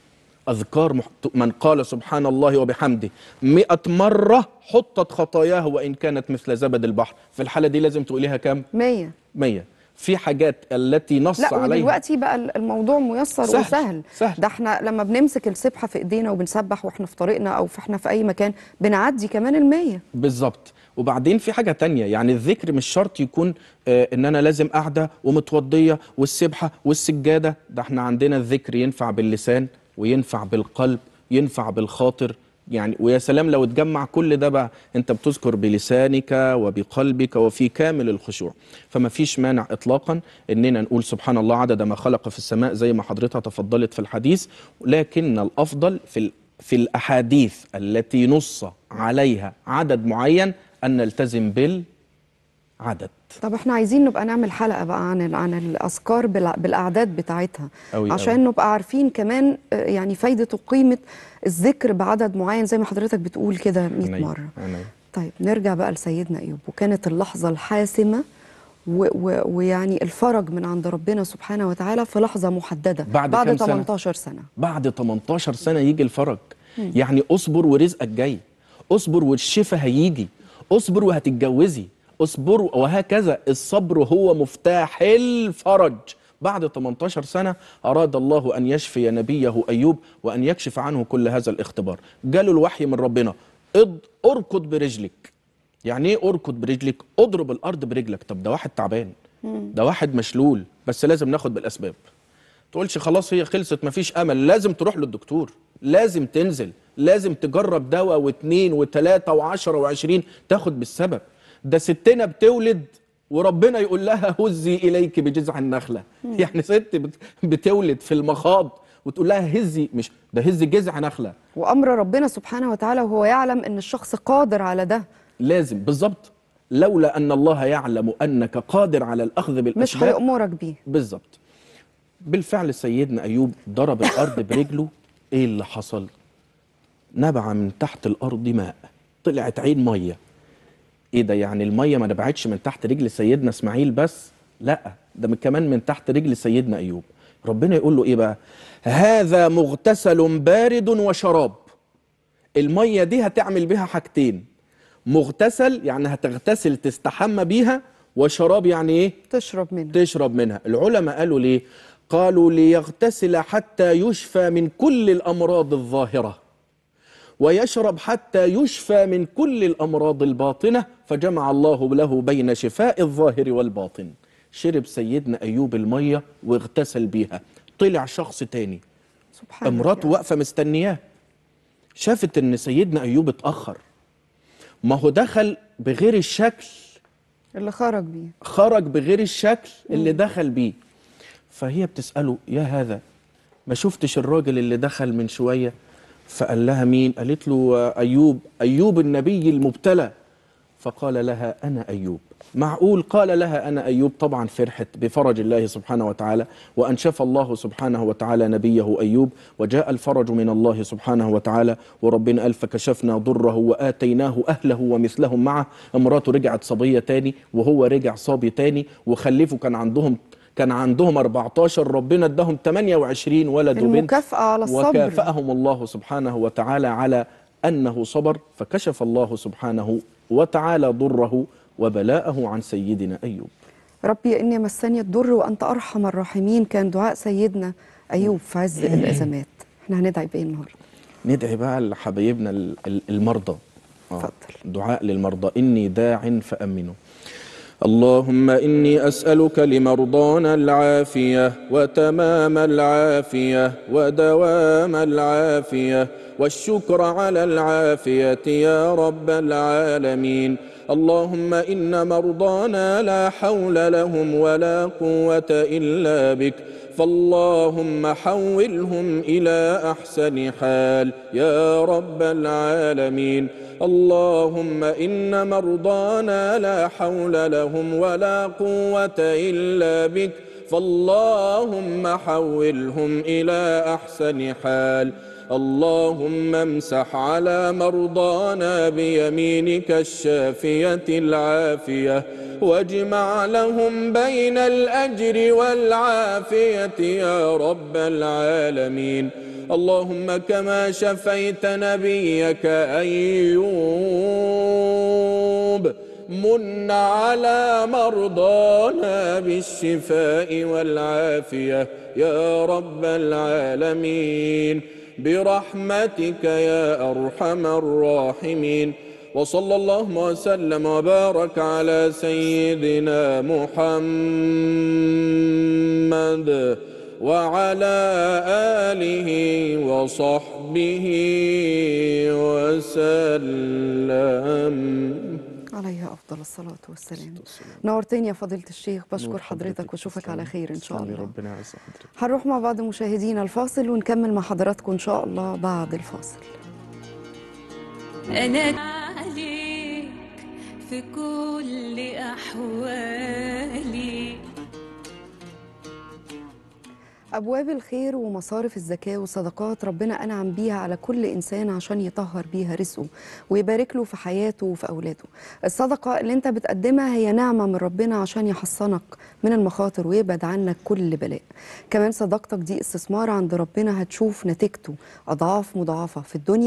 [SPEAKER 3] أذكار مح... من قال سبحان الله وبحمده مئة مرة حطت خطاياه وإن كانت مثل زبد البحر في الحالة دي لازم تقوليها كام؟
[SPEAKER 2] مية
[SPEAKER 3] مية في حاجات التي نص
[SPEAKER 2] لا
[SPEAKER 3] عليها
[SPEAKER 2] ودلوقتي بقى الموضوع ميسر
[SPEAKER 3] سهل،
[SPEAKER 2] وسهل
[SPEAKER 3] سهل.
[SPEAKER 2] ده احنا لما بنمسك السبحة في ايدينا وبنسبح واحنا في طريقنا او في احنا في اي مكان بنعدي كمان المية
[SPEAKER 3] بالظبط وبعدين في حاجة تانية يعني الذكر مش شرط يكون آه ان انا لازم قاعدة ومتوضية والسبحة والسجادة ده احنا عندنا الذكر ينفع باللسان وينفع بالقلب ينفع بالخاطر يعني ويا سلام لو اتجمع كل ده بقى انت بتذكر بلسانك وبقلبك وفي كامل الخشوع فما فيش مانع اطلاقا اننا نقول سبحان الله عدد ما خلق في السماء زي ما حضرتها تفضلت في الحديث لكن الافضل في ال- في الاحاديث التي نص عليها عدد معين ان نلتزم بالعدد
[SPEAKER 2] طب احنا عايزين نبقى نعمل حلقة بقى عن ال- عن الاذكار بالع- بالاعداد بتاعتها
[SPEAKER 3] أوي
[SPEAKER 2] عشان
[SPEAKER 3] أوي.
[SPEAKER 2] نبقى عارفين كمان آه، يعني فايدة وقيمة الذكر بعدد معين زي ما حضرتك بتقول كده 100
[SPEAKER 3] عينيا،
[SPEAKER 2] مرة
[SPEAKER 3] عينيا.
[SPEAKER 2] طيب نرجع بقى لسيدنا ايوب وكانت اللحظة الحاسمة و- و- ويعني الفرج من عند ربنا سبحانه وتعالى في لحظة محددة
[SPEAKER 3] بعد
[SPEAKER 2] بعد
[SPEAKER 3] كام سنة؟
[SPEAKER 2] 18 سنة
[SPEAKER 3] بعد 18 سنة يجي الفرج يعني اصبر ورزقك جاي اصبر والشفاء هيجي اصبر وهتتجوزي اصبروا وهكذا الصبر هو مفتاح الفرج بعد 18 سنة أراد الله أن يشفي نبيه أيوب وأن يكشف عنه كل هذا الاختبار جاله الوحي من ربنا اض اركض برجلك يعني ايه اركض برجلك اضرب الأرض برجلك طب ده واحد تعبان ده واحد مشلول بس لازم ناخد بالأسباب تقولش خلاص هي خلصت مفيش امل لازم تروح للدكتور لازم تنزل لازم تجرب دواء واثنين وثلاثة وعشرة وعشرين تاخد بالسبب ده ستنا بتولد وربنا يقول لها هزي إليك بجذع النخلة يعني ست بت- بتولد في المخاض وتقول لها هزي مش ده هزي جذع نخلة
[SPEAKER 2] وامر ربنا سبحانه وتعالى وهو يعلم ان الشخص قادر على ده
[SPEAKER 3] لازم بالظبط لولا أن الله يعلم أنك قادر على الأخذ
[SPEAKER 2] مش
[SPEAKER 3] بالأسباب
[SPEAKER 2] هيأمرك بيه
[SPEAKER 3] بالظبط بالفعل سيدنا ايوب ضرب الارض برجله ايه اللي حصل نبع من تحت الارض ماء طلعت عين ميه ايه ده يعني الميه ما نبعتش من تحت رجل سيدنا اسماعيل بس لا ده من- كمان من تحت رجل سيدنا ايوب ربنا يقول له ايه بقى هذا مغتسل بارد وشراب الميه دي هتعمل بيها حاجتين مغتسل يعني هتغتسل تستحمى بيها وشراب يعني ايه
[SPEAKER 2] تشرب منه
[SPEAKER 3] تشرب منها العلماء قالوا ليه قالوا ليغتسل حتى يشفى من كل الأمراض الظاهرة ويشرب حتى يشفى من كل الأمراض الباطنة فجمع الله له بين شفاء الظاهر والباطن شرب سيدنا أيوب المية واغتسل بيها طلع شخص تاني
[SPEAKER 2] سبحان
[SPEAKER 3] مراته
[SPEAKER 2] الله
[SPEAKER 3] واقفة مستنياه شافت ان سيدنا أيوب اتأخر ما هو دخل بغير الشكل
[SPEAKER 2] اللي خرج بيه
[SPEAKER 3] خرج بغير الشكل اللي دخل بيه فهي بتسأله يا هذا ما شفتش الراجل اللي دخل من شوية فقال لها مين قالت له آه، أيوب أيوب النبي المبتلى فقال لها أنا أيوب معقول قال لها أنا أيوب طبعا فرحت بفرج الله سبحانه وتعالى وأن شفى الله سبحانه وتعالى نبيه أيوب وجاء الفرج من الله سبحانه وتعالى وربنا قال فكشفنا ضره وآتيناه أهله ومثلهم معه امراته رجعت صبية تاني وهو رجع صبي تاني وخلفوا كان عندهم كان عندهم 14 ربنا اداهم 28 ولد وبنت
[SPEAKER 2] المكافأة على الصبر
[SPEAKER 3] وكافأهم الله سبحانه وتعالى على أنه صبر فكشف الله سبحانه وتعالى ضره وبلاءه عن سيدنا أيوب
[SPEAKER 2] ربي إني مسني الضر وأنت أرحم الراحمين كان دعاء سيدنا أيوب في عز الأزمات احنا هندعي بإيه النهاردة
[SPEAKER 3] ندعي بقى لحبايبنا ال- ال- المرضى آه،
[SPEAKER 2] اتفضل.
[SPEAKER 3] دعاء للمرضى إني داع فأمنوا اللهم إني أسألك لمرضانا العافية وتمام العافية ودوام العافية والشكر على العافية يا رب العالمين اللهم إن مرضانا لا حول لهم ولا قوة إلا بك فاللهم حولهم إلى أحسن حال يا رب العالمين اللهم إن مرضانا لا حول لهم ولا قوة إلا بك فاللهم حولهم إلى أحسن حال اللهم امسح على مرضانا بيمينك الشافية العافية واجمع لهم بين الأجر والعافية يا رب العالمين اللهم كما شفيت نبيك أيوب من على مرضانا بالشفاء والعافية يا رب العالمين برحمتك يا أرحم الراحمين وصلى الله وسلم وبارك على سيدنا محمد وعلى آله وصحبه وسلم
[SPEAKER 2] عليه أفضل الصلاة والسلام نورتني يا فضيلة الشيخ بشكر
[SPEAKER 3] نور
[SPEAKER 2] حضرتك واشوفك على خير إن شاء
[SPEAKER 3] تسلمي،
[SPEAKER 2] الله
[SPEAKER 3] ربنا يعز حضرتك
[SPEAKER 2] هنروح مع بعض مشاهدينا الفاصل ونكمل مع حضراتكم إن شاء الله بعد الفاصل
[SPEAKER 1] أنا عليك في كل أحوالي
[SPEAKER 2] أبواب الخير ومصارف الزكاة والصدقات ربنا أنعم بيها على كل إنسان عشان يطهر بيها رزقه ويبارك له في حياته وفي أولاده الصدقة اللي أنت بتقدمها هي نعمة من ربنا عشان يحصنك من المخاطر ويبعد عنك كل بلاء كمان صدقتك دي استثمار عند ربنا هتشوف نتيجته أضعاف مضاعفة في الدنيا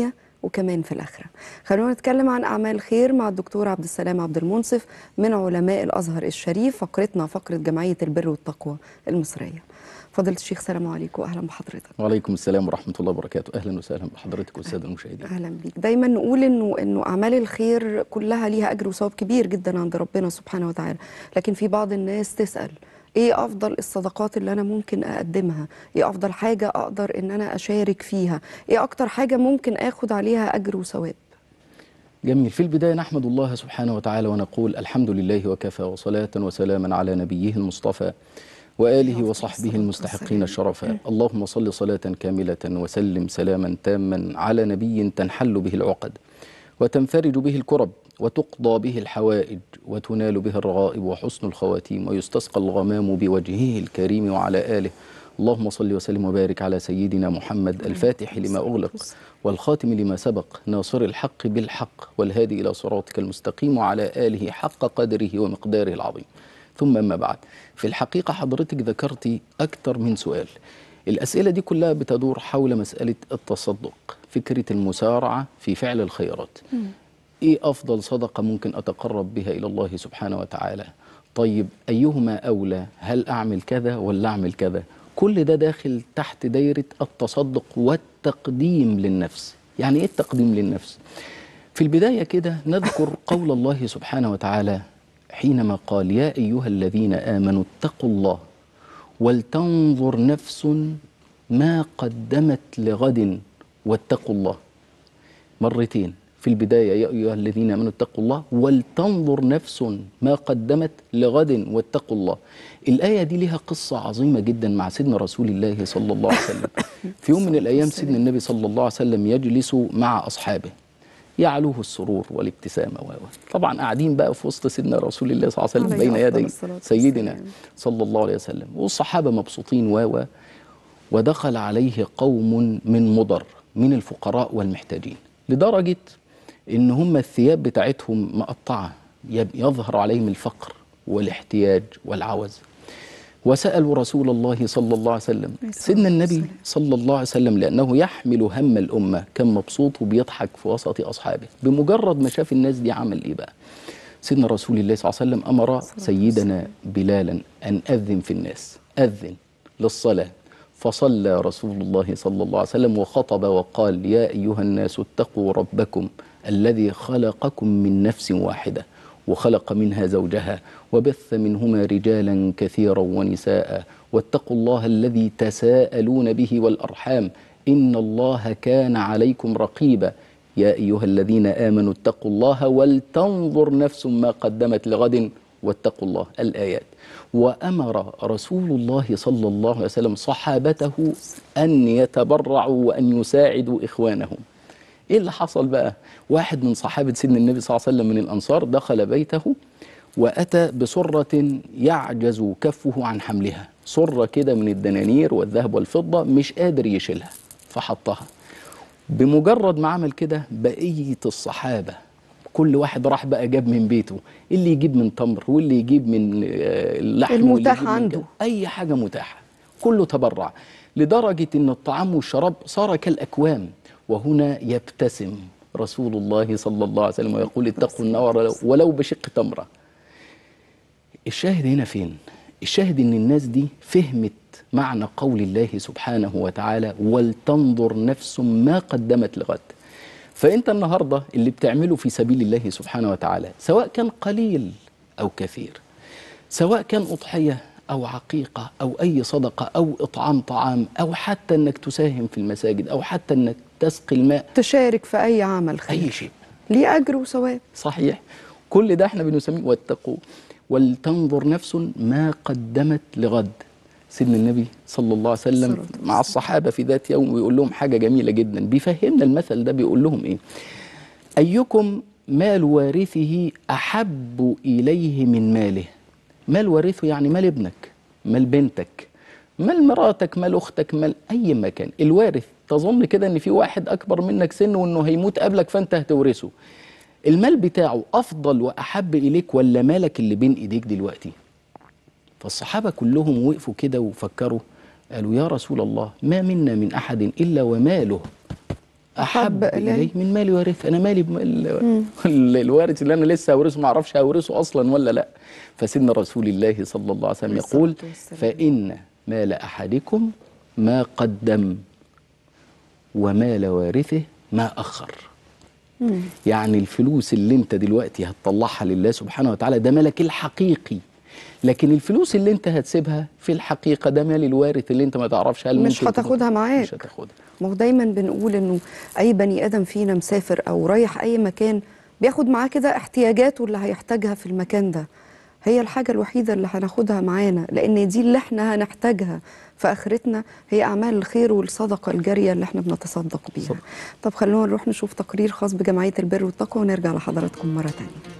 [SPEAKER 2] وكمان في الآخرة خلونا نتكلم عن أعمال خير مع الدكتور عبد السلام عبد المنصف من علماء الأزهر الشريف فقرتنا فقرة جمعية البر والتقوى المصرية فضيلة الشيخ سلام عليكم وأهلا بحضرتك
[SPEAKER 8] وعليكم السلام ورحمة الله وبركاته أهلا وسهلا بحضرتك والسادة المشاهدين
[SPEAKER 2] اهلا بيك دايما نقول انه انه اعمال الخير كلها ليها اجر وثواب كبير جدا عند ربنا سبحانه وتعالى لكن في بعض الناس تسال ايه افضل الصدقات اللي انا ممكن اقدمها ايه افضل حاجه اقدر ان انا اشارك فيها ايه اكتر حاجه ممكن اخد عليها اجر وثواب
[SPEAKER 8] جميل في البداية نحمد الله سبحانه وتعالى ونقول الحمد لله وكفى وصلاة وسلاما على نبيه المصطفى وآله وصحبه المستحقين الشرفاء اللهم صل صلاة كاملة وسلم سلاما تاما على نبي تنحل به العقد وتنفرج به الكرب وتقضى به الحوائج وتنال به الرغائب وحسن الخواتيم ويستسقى الغمام بوجهه الكريم وعلى آله اللهم صل وسلم وبارك على سيدنا محمد الفاتح لما أغلق والخاتم لما سبق ناصر الحق بالحق والهادي إلى صراطك المستقيم وعلى آله حق قدره ومقداره العظيم ثم أما بعد في الحقيقة حضرتك ذكرتي أكثر من سؤال الأسئلة دي كلها بتدور حول مسألة التصدق فكرة المسارعة في فعل الخيرات إيه أفضل صدقة ممكن أتقرب بها إلى الله سبحانه وتعالى طيب أيهما أولى هل أعمل كذا ولا أعمل كذا كل ده داخل تحت دايرة التصدق والتقديم للنفس يعني إيه التقديم للنفس في البداية كده نذكر قول الله سبحانه وتعالى حينما قال يا أيها الذين آمنوا اتقوا الله ولتنظر نفس ما قدمت لغد واتقوا الله مرتين في البداية يا أيها الذين آمنوا اتقوا الله ولتنظر نفس ما قدمت لغد واتقوا الله الآية دي لها قصة عظيمة جدا مع سيدنا رسول الله صلى الله عليه وسلم في يوم من الأيام سيدنا النبي صلى الله عليه وسلم يجلس مع أصحابه يعلوه السرور والابتسامة و و. طبعا قاعدين بقى في وسط سيدنا رسول الله صلى الله عليه وسلم
[SPEAKER 2] عليه
[SPEAKER 8] بين
[SPEAKER 2] أفضل
[SPEAKER 8] يدي
[SPEAKER 2] الصلاة
[SPEAKER 8] سيدنا
[SPEAKER 2] والسلام.
[SPEAKER 8] صلى الله عليه وسلم والصحابة مبسوطين و و ودخل عليه قوم من مضر من الفقراء والمحتاجين لدرجة إن هم الثياب بتاعتهم مقطعة يب- يظهر عليهم الفقر والاحتياج والعوز وسألوا رسول الله صلى الله عليه وسلم سيدنا النبي صلى الله عليه وسلم لأنه يحمل هم الأمة كان مبسوط وبيضحك في وسط أصحابه بمجرد ما شاف الناس دي عمل إيه بقى سيدنا رسول الله صلى الله عليه وسلم أمر سيدنا بلالا أن أذن في الناس أذن للصلاة فصلى رسول الله صلى الله عليه وسلم وخطب وقال يا أيها الناس اتقوا ربكم الذي خلقكم من نفس واحدة وخلق منها زوجها وبث منهما رجالا كثيرا ونساء واتقوا الله الذي تساءلون به والأرحام إن الله كان عليكم رقيبا يا أيها الذين آمنوا اتقوا الله ولتنظر نفس ما قدمت لغد واتقوا الله الآيات وأمر رسول الله صلى الله عليه وسلم صحابته أن يتبرعوا وأن يساعدوا إخوانهم إيه اللي حصل بقى؟ واحد من صحابة سيدنا النبي صلى الله عليه وسلم من الأنصار دخل بيته وأتى بسرة يعجز كفه عن حملها سرة كده من الدنانير والذهب والفضة مش قادر يشيلها فحطها بمجرد ما عمل كده بقية الصحابة كل واحد راح بقى جاب من بيته اللي يجيب من تمر واللي يجيب من آه، اللحم واللي
[SPEAKER 2] المتاح
[SPEAKER 8] يجيب من
[SPEAKER 2] عنده.
[SPEAKER 8] كده. أي حاجة متاحة كله تبرع لدرجة أن الطعام والشراب صار كالأكوام وهنا يبتسم رسول الله صلى الله عليه وسلم ويقول اتقوا النار ولو- ولو بشق تمرة الشاهد هنا فين؟ الشاهد ان الناس دي فهمت معنى قول الله سبحانه وتعالى ولتنظر نفس ما قدمت لغد فانت النهارده اللي بتعمله في سبيل الله سبحانه وتعالى سواء كان قليل او كثير سواء كان اضحيه او عقيقه او اي صدقه او اطعام طعام او حتى انك تساهم في المساجد او حتى انك تسقي الماء
[SPEAKER 2] تشارك في اي عمل خير
[SPEAKER 8] اي شيء
[SPEAKER 2] ليه اجر وثواب
[SPEAKER 8] صحيح كل ده احنا بنسميه واتقوا ولتنظر نفس ما قدمت لغد سيدنا النبي صلى الله عليه وسلم
[SPEAKER 2] الصلاة
[SPEAKER 8] مع الصحابة في ذات يوم ويقول لهم حاجة جميلة جدا بيفهمنا المثل ده بيقول لهم ايه أيكم مال وارثه أحب إليه من ماله مال وارثه يعني مال ابنك مال بنتك مال مراتك مال أختك مال أي مكان الوارث تظن كده إن في واحد أكبر منك سن وإنه هيموت قبلك فأنت هتورثه المال بتاعه أفضل وأحب إليك ولا مالك اللي بين إيديك دلوقتي فالصحابة كلهم وقفوا كده وفكروا قالوا يا رسول الله ما منا من أحد إلا وماله احب
[SPEAKER 2] أحب إلي.
[SPEAKER 8] الي من مالي وارث انا مالي بمال ال- الوارث اللي انا لسه هورثه ما اعرفش هورثه اصلا ولا لا فسيدنا رسول الله صلى الله عليه وسلم
[SPEAKER 2] عليه
[SPEAKER 8] يقول
[SPEAKER 2] الصلاة والسلام.
[SPEAKER 8] فان مال احدكم ما قدم ومال وارثه ما اخر يعني الفلوس اللي انت دلوقتي هتطلعها لله سبحانه وتعالى ده مالك الحقيقي لكن الفلوس اللي انت هتسيبها في الحقيقه ده مال الوارث اللي انت ما تعرفش هل
[SPEAKER 2] مش
[SPEAKER 8] ممكن تكون-
[SPEAKER 2] هتاخدها معاك.
[SPEAKER 8] مش هتاخدها
[SPEAKER 2] ما هو دايما بنقول انه اي بني ادم فينا مسافر او رايح اي مكان بياخد معاه كده احتياجاته اللي هيحتاجها في المكان ده هي الحاجة الوحيدة اللي هناخدها معانا لأن دي اللي احنا هنحتاجها في آخرتنا هي أعمال الخير والصدقة الجارية اللي احنا بنتصدق بيها
[SPEAKER 8] صدق.
[SPEAKER 2] طب خلونا نروح نشوف تقرير خاص بجمعية البر والتقوى ونرجع لحضراتكم مرة تانية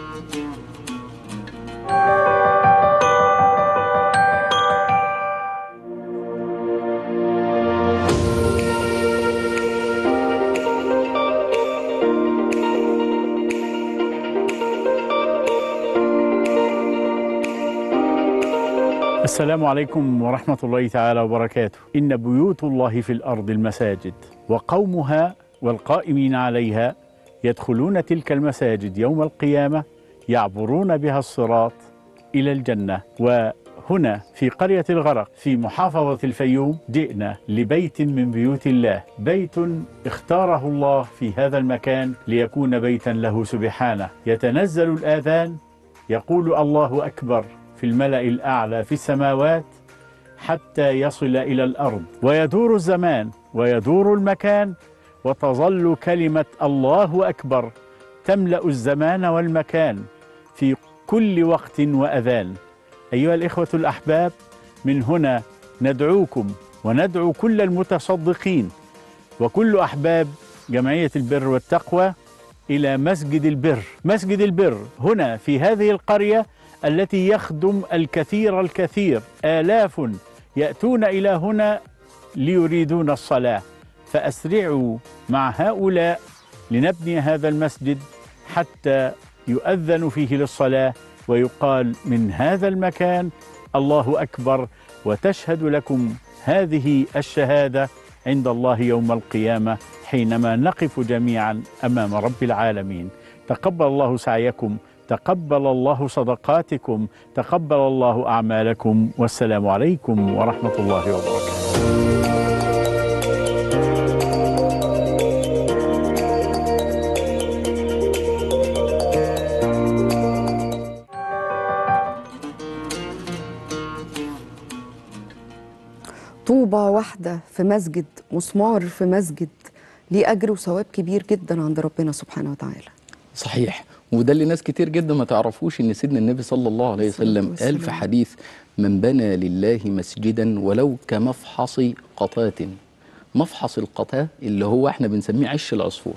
[SPEAKER 9] السلام عليكم ورحمة الله تعالى وبركاته إن بيوت الله في الأرض المساجد وقومها والقائمين عليها يدخلون تلك المساجد يوم القيامة يعبرون بها الصراط إلى الجنة وهنا في قرية الغرق في محافظة الفيوم جئنا لبيت من بيوت الله بيت اختاره الله في هذا المكان ليكون بيتا له سبحانه يتنزل الآذان يقول الله أكبر في الملأ الأعلى في السماوات حتى يصل إلى الأرض ويدور الزمان ويدور المكان وتظل كلمة الله أكبر تملأ الزمان والمكان في كل وقت وأذان أيها الإخوة الأحباب من هنا ندعوكم وندعو كل المتصدقين وكل أحباب جمعية البر والتقوى إلى مسجد البر مسجد البر هنا في هذه القرية التي يخدم الكثير الكثير آلاف يأتون إلى هنا ليريدون الصلاة فأسرعوا مع هؤلاء لنبني هذا المسجد حتى يؤذن فيه للصلاة ويقال من هذا المكان الله أكبر وتشهد لكم هذه الشهادة عند الله يوم القيامة حينما نقف جميعا أمام رب العالمين تقبل الله سعيكم تقبل الله صدقاتكم تقبل الله أعمالكم والسلام عليكم ورحمة الله وبركاته
[SPEAKER 2] طوبة واحدة في مسجد مسمار في مسجد ليه أجر وثواب كبير جدا عند ربنا سبحانه وتعالى
[SPEAKER 8] صحيح وده اللي ناس كتير جدا ما تعرفوش ان سيدنا النبي صلى الله عليه وسلم
[SPEAKER 2] والسلام.
[SPEAKER 8] قال في حديث من بنى لله مسجدا ولو كمفحص قطاة مفحص القطاة اللي هو احنا بنسميه عش العصفور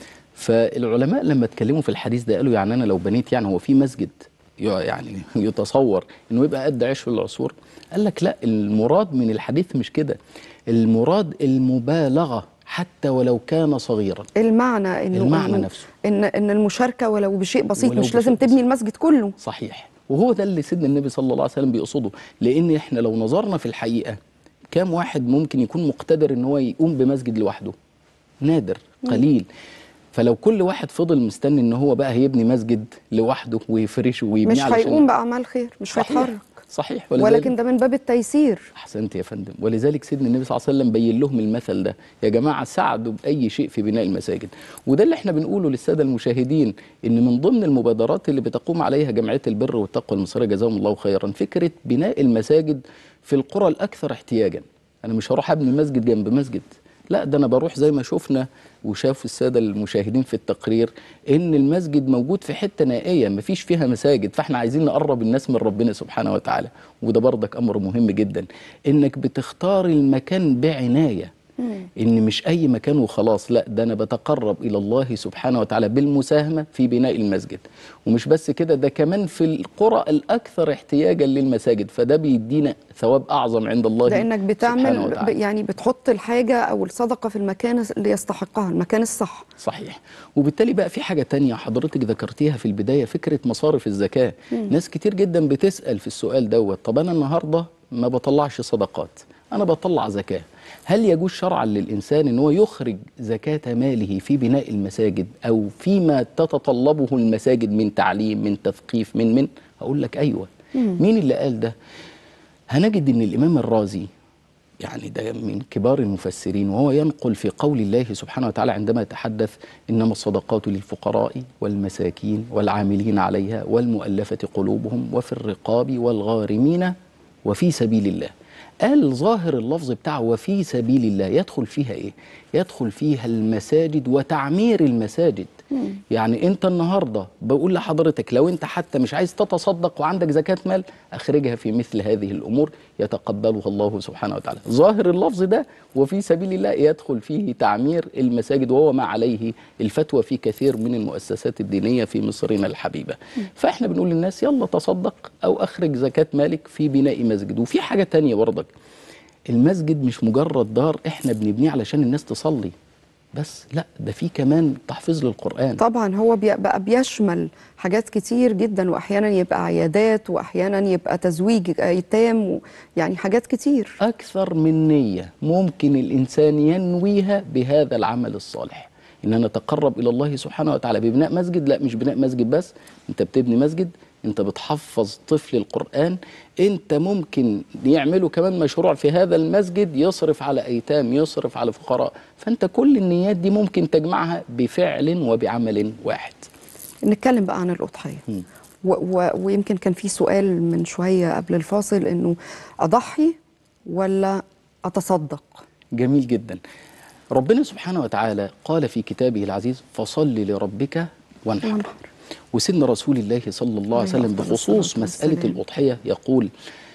[SPEAKER 8] فالعلماء لما اتكلموا في الحديث ده قالوا يعني انا لو بنيت يعني هو في مسجد ي- يعني يتصور انه يبقى قد عش العصفور قال لك لا المراد من الحديث مش كده المراد المبالغه حتى ولو كان صغيرا
[SPEAKER 2] المعنى إنه
[SPEAKER 8] المعنى
[SPEAKER 2] إنه
[SPEAKER 8] نفسه.
[SPEAKER 2] إن إن المشاركة ولو بشيء بسيط
[SPEAKER 8] ولو
[SPEAKER 2] مش لازم
[SPEAKER 8] بشيء
[SPEAKER 2] تبني
[SPEAKER 8] بسيط.
[SPEAKER 2] المسجد كله
[SPEAKER 8] صحيح وهو ده اللي سيدنا النبي صلى الله عليه وسلم بيقصده لان احنا لو نظرنا في الحقيقه كام واحد ممكن يكون مقتدر ان هو يقوم بمسجد لوحده نادر قليل فلو كل واحد فضل مستني ان هو بقى هيبني مسجد لوحده ويفرشه ويبنيه
[SPEAKER 2] مش
[SPEAKER 8] علشان
[SPEAKER 2] هيقوم بأعمال خير مش
[SPEAKER 8] صحيح
[SPEAKER 2] هيتحرك
[SPEAKER 8] صحيح
[SPEAKER 2] ولكن ده من باب التيسير
[SPEAKER 8] احسنت يا فندم ولذلك سيدنا النبي صلى الله عليه وسلم بين لهم المثل ده يا جماعه ساعدوا باي شيء في بناء المساجد وده اللي احنا بنقوله للساده المشاهدين ان من ضمن المبادرات اللي بتقوم عليها جمعيه البر والتقوى المصريه جزاهم الله خيرا فكره بناء المساجد في القرى الاكثر احتياجا انا مش هروح ابني مسجد جنب مسجد لا ده انا بروح زي ما شفنا وشاف الساده المشاهدين في التقرير ان المسجد موجود في حته نائيه مفيش فيها مساجد فاحنا عايزين نقرب الناس من ربنا سبحانه وتعالى وده برضك امر مهم جدا انك بتختار المكان بعنايه ان مش اي مكان وخلاص لا ده انا بتقرب الى الله سبحانه وتعالى بالمساهمه في بناء المسجد ومش بس كده ده كمان في القرى الاكثر احتياجا للمساجد فده بيدينا ثواب اعظم عند الله
[SPEAKER 2] لأنك
[SPEAKER 8] سبحانه
[SPEAKER 2] بتعمل ب-
[SPEAKER 8] وتعالى.
[SPEAKER 2] يعني بتحط الحاجة أو الصدقة في المكان اللي يستحقها المكان الصح
[SPEAKER 8] صحيح وبالتالي بقى في حاجة تانية حضرتك ذكرتيها في البداية فكرة مصارف الزكاة ناس كتير جدا بتسأل في السؤال دوت طب أنا النهاردة ما بطلعش صدقات انا بطلع زكاه هل يجوز شرعا للانسان ان هو يخرج زكاه ماله في بناء المساجد او فيما تتطلبه المساجد من تعليم من تثقيف من من هقول لك ايوه مين اللي قال ده هنجد ان الامام الرازي يعني ده من كبار المفسرين وهو ينقل في قول الله سبحانه وتعالى عندما يتحدث انما الصدقات للفقراء والمساكين والعاملين عليها والمؤلفه قلوبهم وفي الرقاب والغارمين وفي سبيل الله قال ظاهر اللفظ بتاعه وفي سبيل الله يدخل فيها ايه يدخل فيها المساجد وتعمير المساجد يعني انت النهارده بقول لحضرتك لو انت حتى مش عايز تتصدق وعندك زكاه مال اخرجها في مثل هذه الامور يتقبلها الله سبحانه وتعالى ظاهر اللفظ ده وفي سبيل الله يدخل فيه تعمير المساجد وهو ما عليه الفتوى في كثير من المؤسسات الدينيه في مصرنا الحبيبه فاحنا بنقول للناس يلا تصدق او اخرج زكاه مالك في بناء مسجد وفي حاجه تانية برضك المسجد مش مجرد دار احنا بنبنيه علشان الناس تصلي بس لا ده في كمان تحفيظ للقرآن
[SPEAKER 2] طبعا هو بي- بقى بيشمل حاجات كتير جدا واحيانا يبقى عيادات واحيانا يبقى تزويج ايتام و- يعني حاجات كتير
[SPEAKER 8] أكثر من نية ممكن الإنسان ينويها بهذا العمل الصالح إن أنا أتقرب إلى الله سبحانه وتعالى ببناء مسجد لا مش بناء مسجد بس أنت بتبني مسجد أنت بتحفظ طفل القرآن أنت ممكن يعملوا كمان مشروع في هذا المسجد يصرف على أيتام يصرف على فقراء فأنت كل النيات دي ممكن تجمعها بفعل وبعمل واحد
[SPEAKER 2] نتكلم بقى عن الأضحية
[SPEAKER 8] مم.
[SPEAKER 2] و و ويمكن كان في سؤال من شوية قبل الفاصل إنه أضحي ولا أتصدق
[SPEAKER 8] جميل جدا ربنا سبحانه وتعالى قال في كتابه العزيز فصل لربك وانحر
[SPEAKER 2] وانحر.
[SPEAKER 8] وسن رسول الله صلى الله عليه وسلم
[SPEAKER 2] عليه أفضل
[SPEAKER 8] بخصوص
[SPEAKER 2] الصلاة
[SPEAKER 8] مسألة
[SPEAKER 2] والسلام.
[SPEAKER 8] الأضحية يقول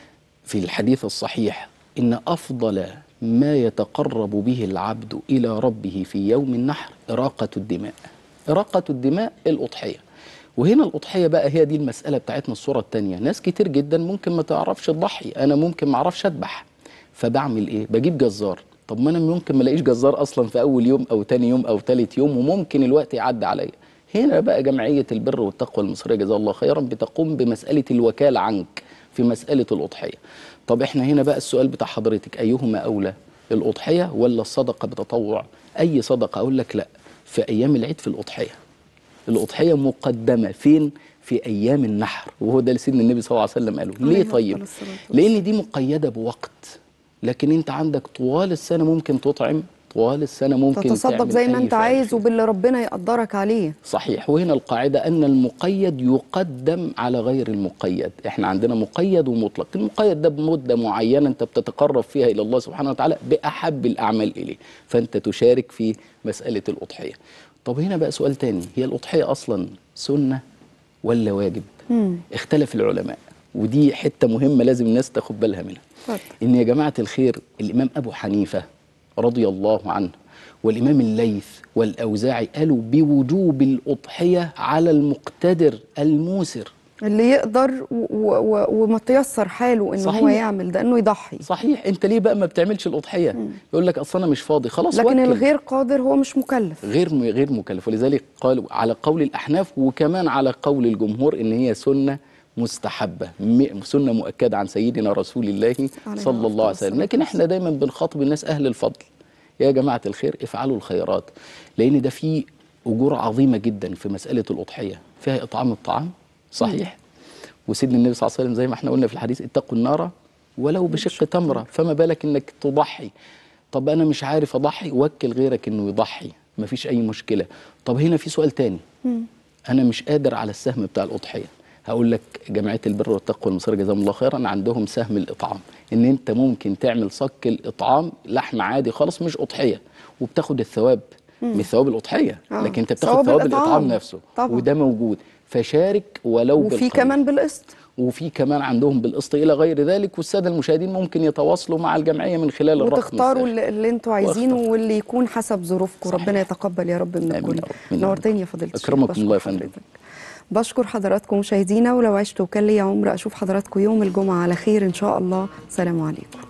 [SPEAKER 8] في الحديث الصحيح إن أفضل ما يتقرب به العبد إلى ربه في يوم النحر إراقة الدماء إراقة الدماء الأضحية وهنا الأضحية بقى هي دي المسألة بتاعتنا الصورة التانية ناس كتير جدا ممكن ما تعرفش تضحي أنا ممكن ما أعرفش أذبح فبعمل إيه بجيب جزار طب ما أنا ممكن ما الاقيش جزار أصلا في أول يوم أو تاني يوم أو تالت يوم وممكن الوقت يعدي عليا هنا بقى جمعية البر والتقوى المصرية جزاها الله خيرا بتقوم بمسألة الوكالة عنك في مسألة الأضحية طب احنا هنا بقى السؤال بتاع حضرتك أيهما أولى الأضحية ولا الصدقة بتطوع أي صدقة أقول لك لا في أيام العيد في الأضحية الأضحية مقدمة فين في أيام النحر وهو ده اللي سيدنا النبي صلى الله عليه وسلم قاله
[SPEAKER 2] عليه
[SPEAKER 8] ليه
[SPEAKER 2] أفضل
[SPEAKER 8] طيب
[SPEAKER 2] الصلاة والسلام.
[SPEAKER 8] لأن دي مقيدة بوقت لكن أنت عندك طوال السنة ممكن تطعم طوال السنة ممكن
[SPEAKER 2] تتصدق
[SPEAKER 8] تعمل
[SPEAKER 2] زي ما
[SPEAKER 8] أي
[SPEAKER 2] أنت
[SPEAKER 8] فعل
[SPEAKER 2] عايز
[SPEAKER 8] خير.
[SPEAKER 2] وباللي ربنا يقدرك عليه
[SPEAKER 8] صحيح وهنا القاعدة أن المقيد يقدم على غير المقيد إحنا عندنا مقيد ومطلق المقيد ده بمدة معينة أنت بتتقرب فيها إلى الله سبحانه وتعالى بأحب الأعمال إليه فأنت تشارك في مسألة الأضحية طب هنا بقى سؤال تاني هي الأضحية أصلا سنة ولا واجب اختلف العلماء ودي حتة مهمة لازم الناس تاخد بالها منها
[SPEAKER 2] اتفضل.
[SPEAKER 8] إن يا جماعة الخير الإمام أبو حنيفة رضي الله عنه والإمام الليث والأوزاعي قالوا بوجوب الأضحية على المقتدر الموسر
[SPEAKER 2] اللي يقدر و و و وما تيسر حاله إنه هو
[SPEAKER 8] صحيح.
[SPEAKER 2] يعمل ده إنه يضحي
[SPEAKER 8] صحيح أنت ليه بقى ما بتعملش الأضحية يقول لك أصل أنا مش فاضي خلاص
[SPEAKER 2] لكن
[SPEAKER 8] وكل.
[SPEAKER 2] الغير قادر هو مش مكلف
[SPEAKER 8] غير م- غير مكلف ولذلك قالوا على قول الأحناف وكمان على قول الجمهور إن هي سنة مستحبة م- سنة مؤكدة عن سيدنا رسول الله
[SPEAKER 2] عليه
[SPEAKER 8] صلى الله عليه
[SPEAKER 2] الصلاة
[SPEAKER 8] وسلم لكن احنا دايما بنخاطب الناس أهل الفضل يا جماعة الخير افعلوا الخيرات لأن ده فيه أجور عظيمة جدا في مسألة الأضحية فيها إطعام الطعام صحيح وسيدنا النبي صلى الله عليه وسلم زي ما احنا قلنا في الحديث اتقوا النار ولو بشق تمرة فما بالك انك تضحي طب انا مش عارف اضحي وكل غيرك انه يضحي مفيش اي مشكلة طب هنا في سؤال تاني انا مش قادر على السهم بتاع الاضحية هقول لك جمعيه البر والتقوى المصريه جزاهم الله خيرا عندهم سهم الاطعام ان انت ممكن تعمل صك الاطعام لحم عادي خالص مش اضحيه وبتاخد الثواب من ثواب الاضحيه
[SPEAKER 2] آه.
[SPEAKER 8] لكن انت بتاخد
[SPEAKER 2] ثواب
[SPEAKER 8] ثواب
[SPEAKER 2] الإطعام.
[SPEAKER 8] الاطعام نفسه
[SPEAKER 2] طبعا.
[SPEAKER 8] وده موجود فشارك ولو
[SPEAKER 2] وفي
[SPEAKER 8] بالقليل.
[SPEAKER 2] كمان بالقسط
[SPEAKER 8] وفي كمان عندهم بالقسط الى غير ذلك والساده المشاهدين ممكن يتواصلوا مع الجمعيه من خلال الرقم
[SPEAKER 2] وتختاروا
[SPEAKER 8] السابق.
[SPEAKER 2] اللي, اللي انتوا عايزينه
[SPEAKER 8] واختار.
[SPEAKER 2] واللي يكون حسب ظروفكم
[SPEAKER 8] صحيح.
[SPEAKER 2] ربنا يتقبل يا رب من
[SPEAKER 8] آمين
[SPEAKER 2] الكل
[SPEAKER 8] يا رب. من
[SPEAKER 2] نورتني يا فضيله الشيخ.
[SPEAKER 8] أكرمكم
[SPEAKER 2] بشكر
[SPEAKER 8] الله يا فندم.
[SPEAKER 2] حضرتك. بشكر حضراتكم مشاهدينا ولو عشت وكان لي عمر اشوف حضراتكم يوم الجمعه على خير ان شاء الله سلام عليكم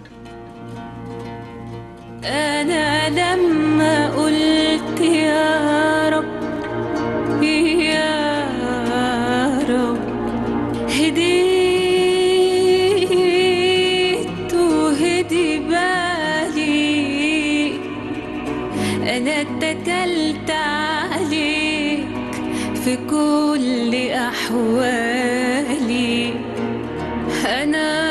[SPEAKER 1] أنا لما قلت يا رب يا رب هديت وهدي سألت عليك في كل أحوالي أنا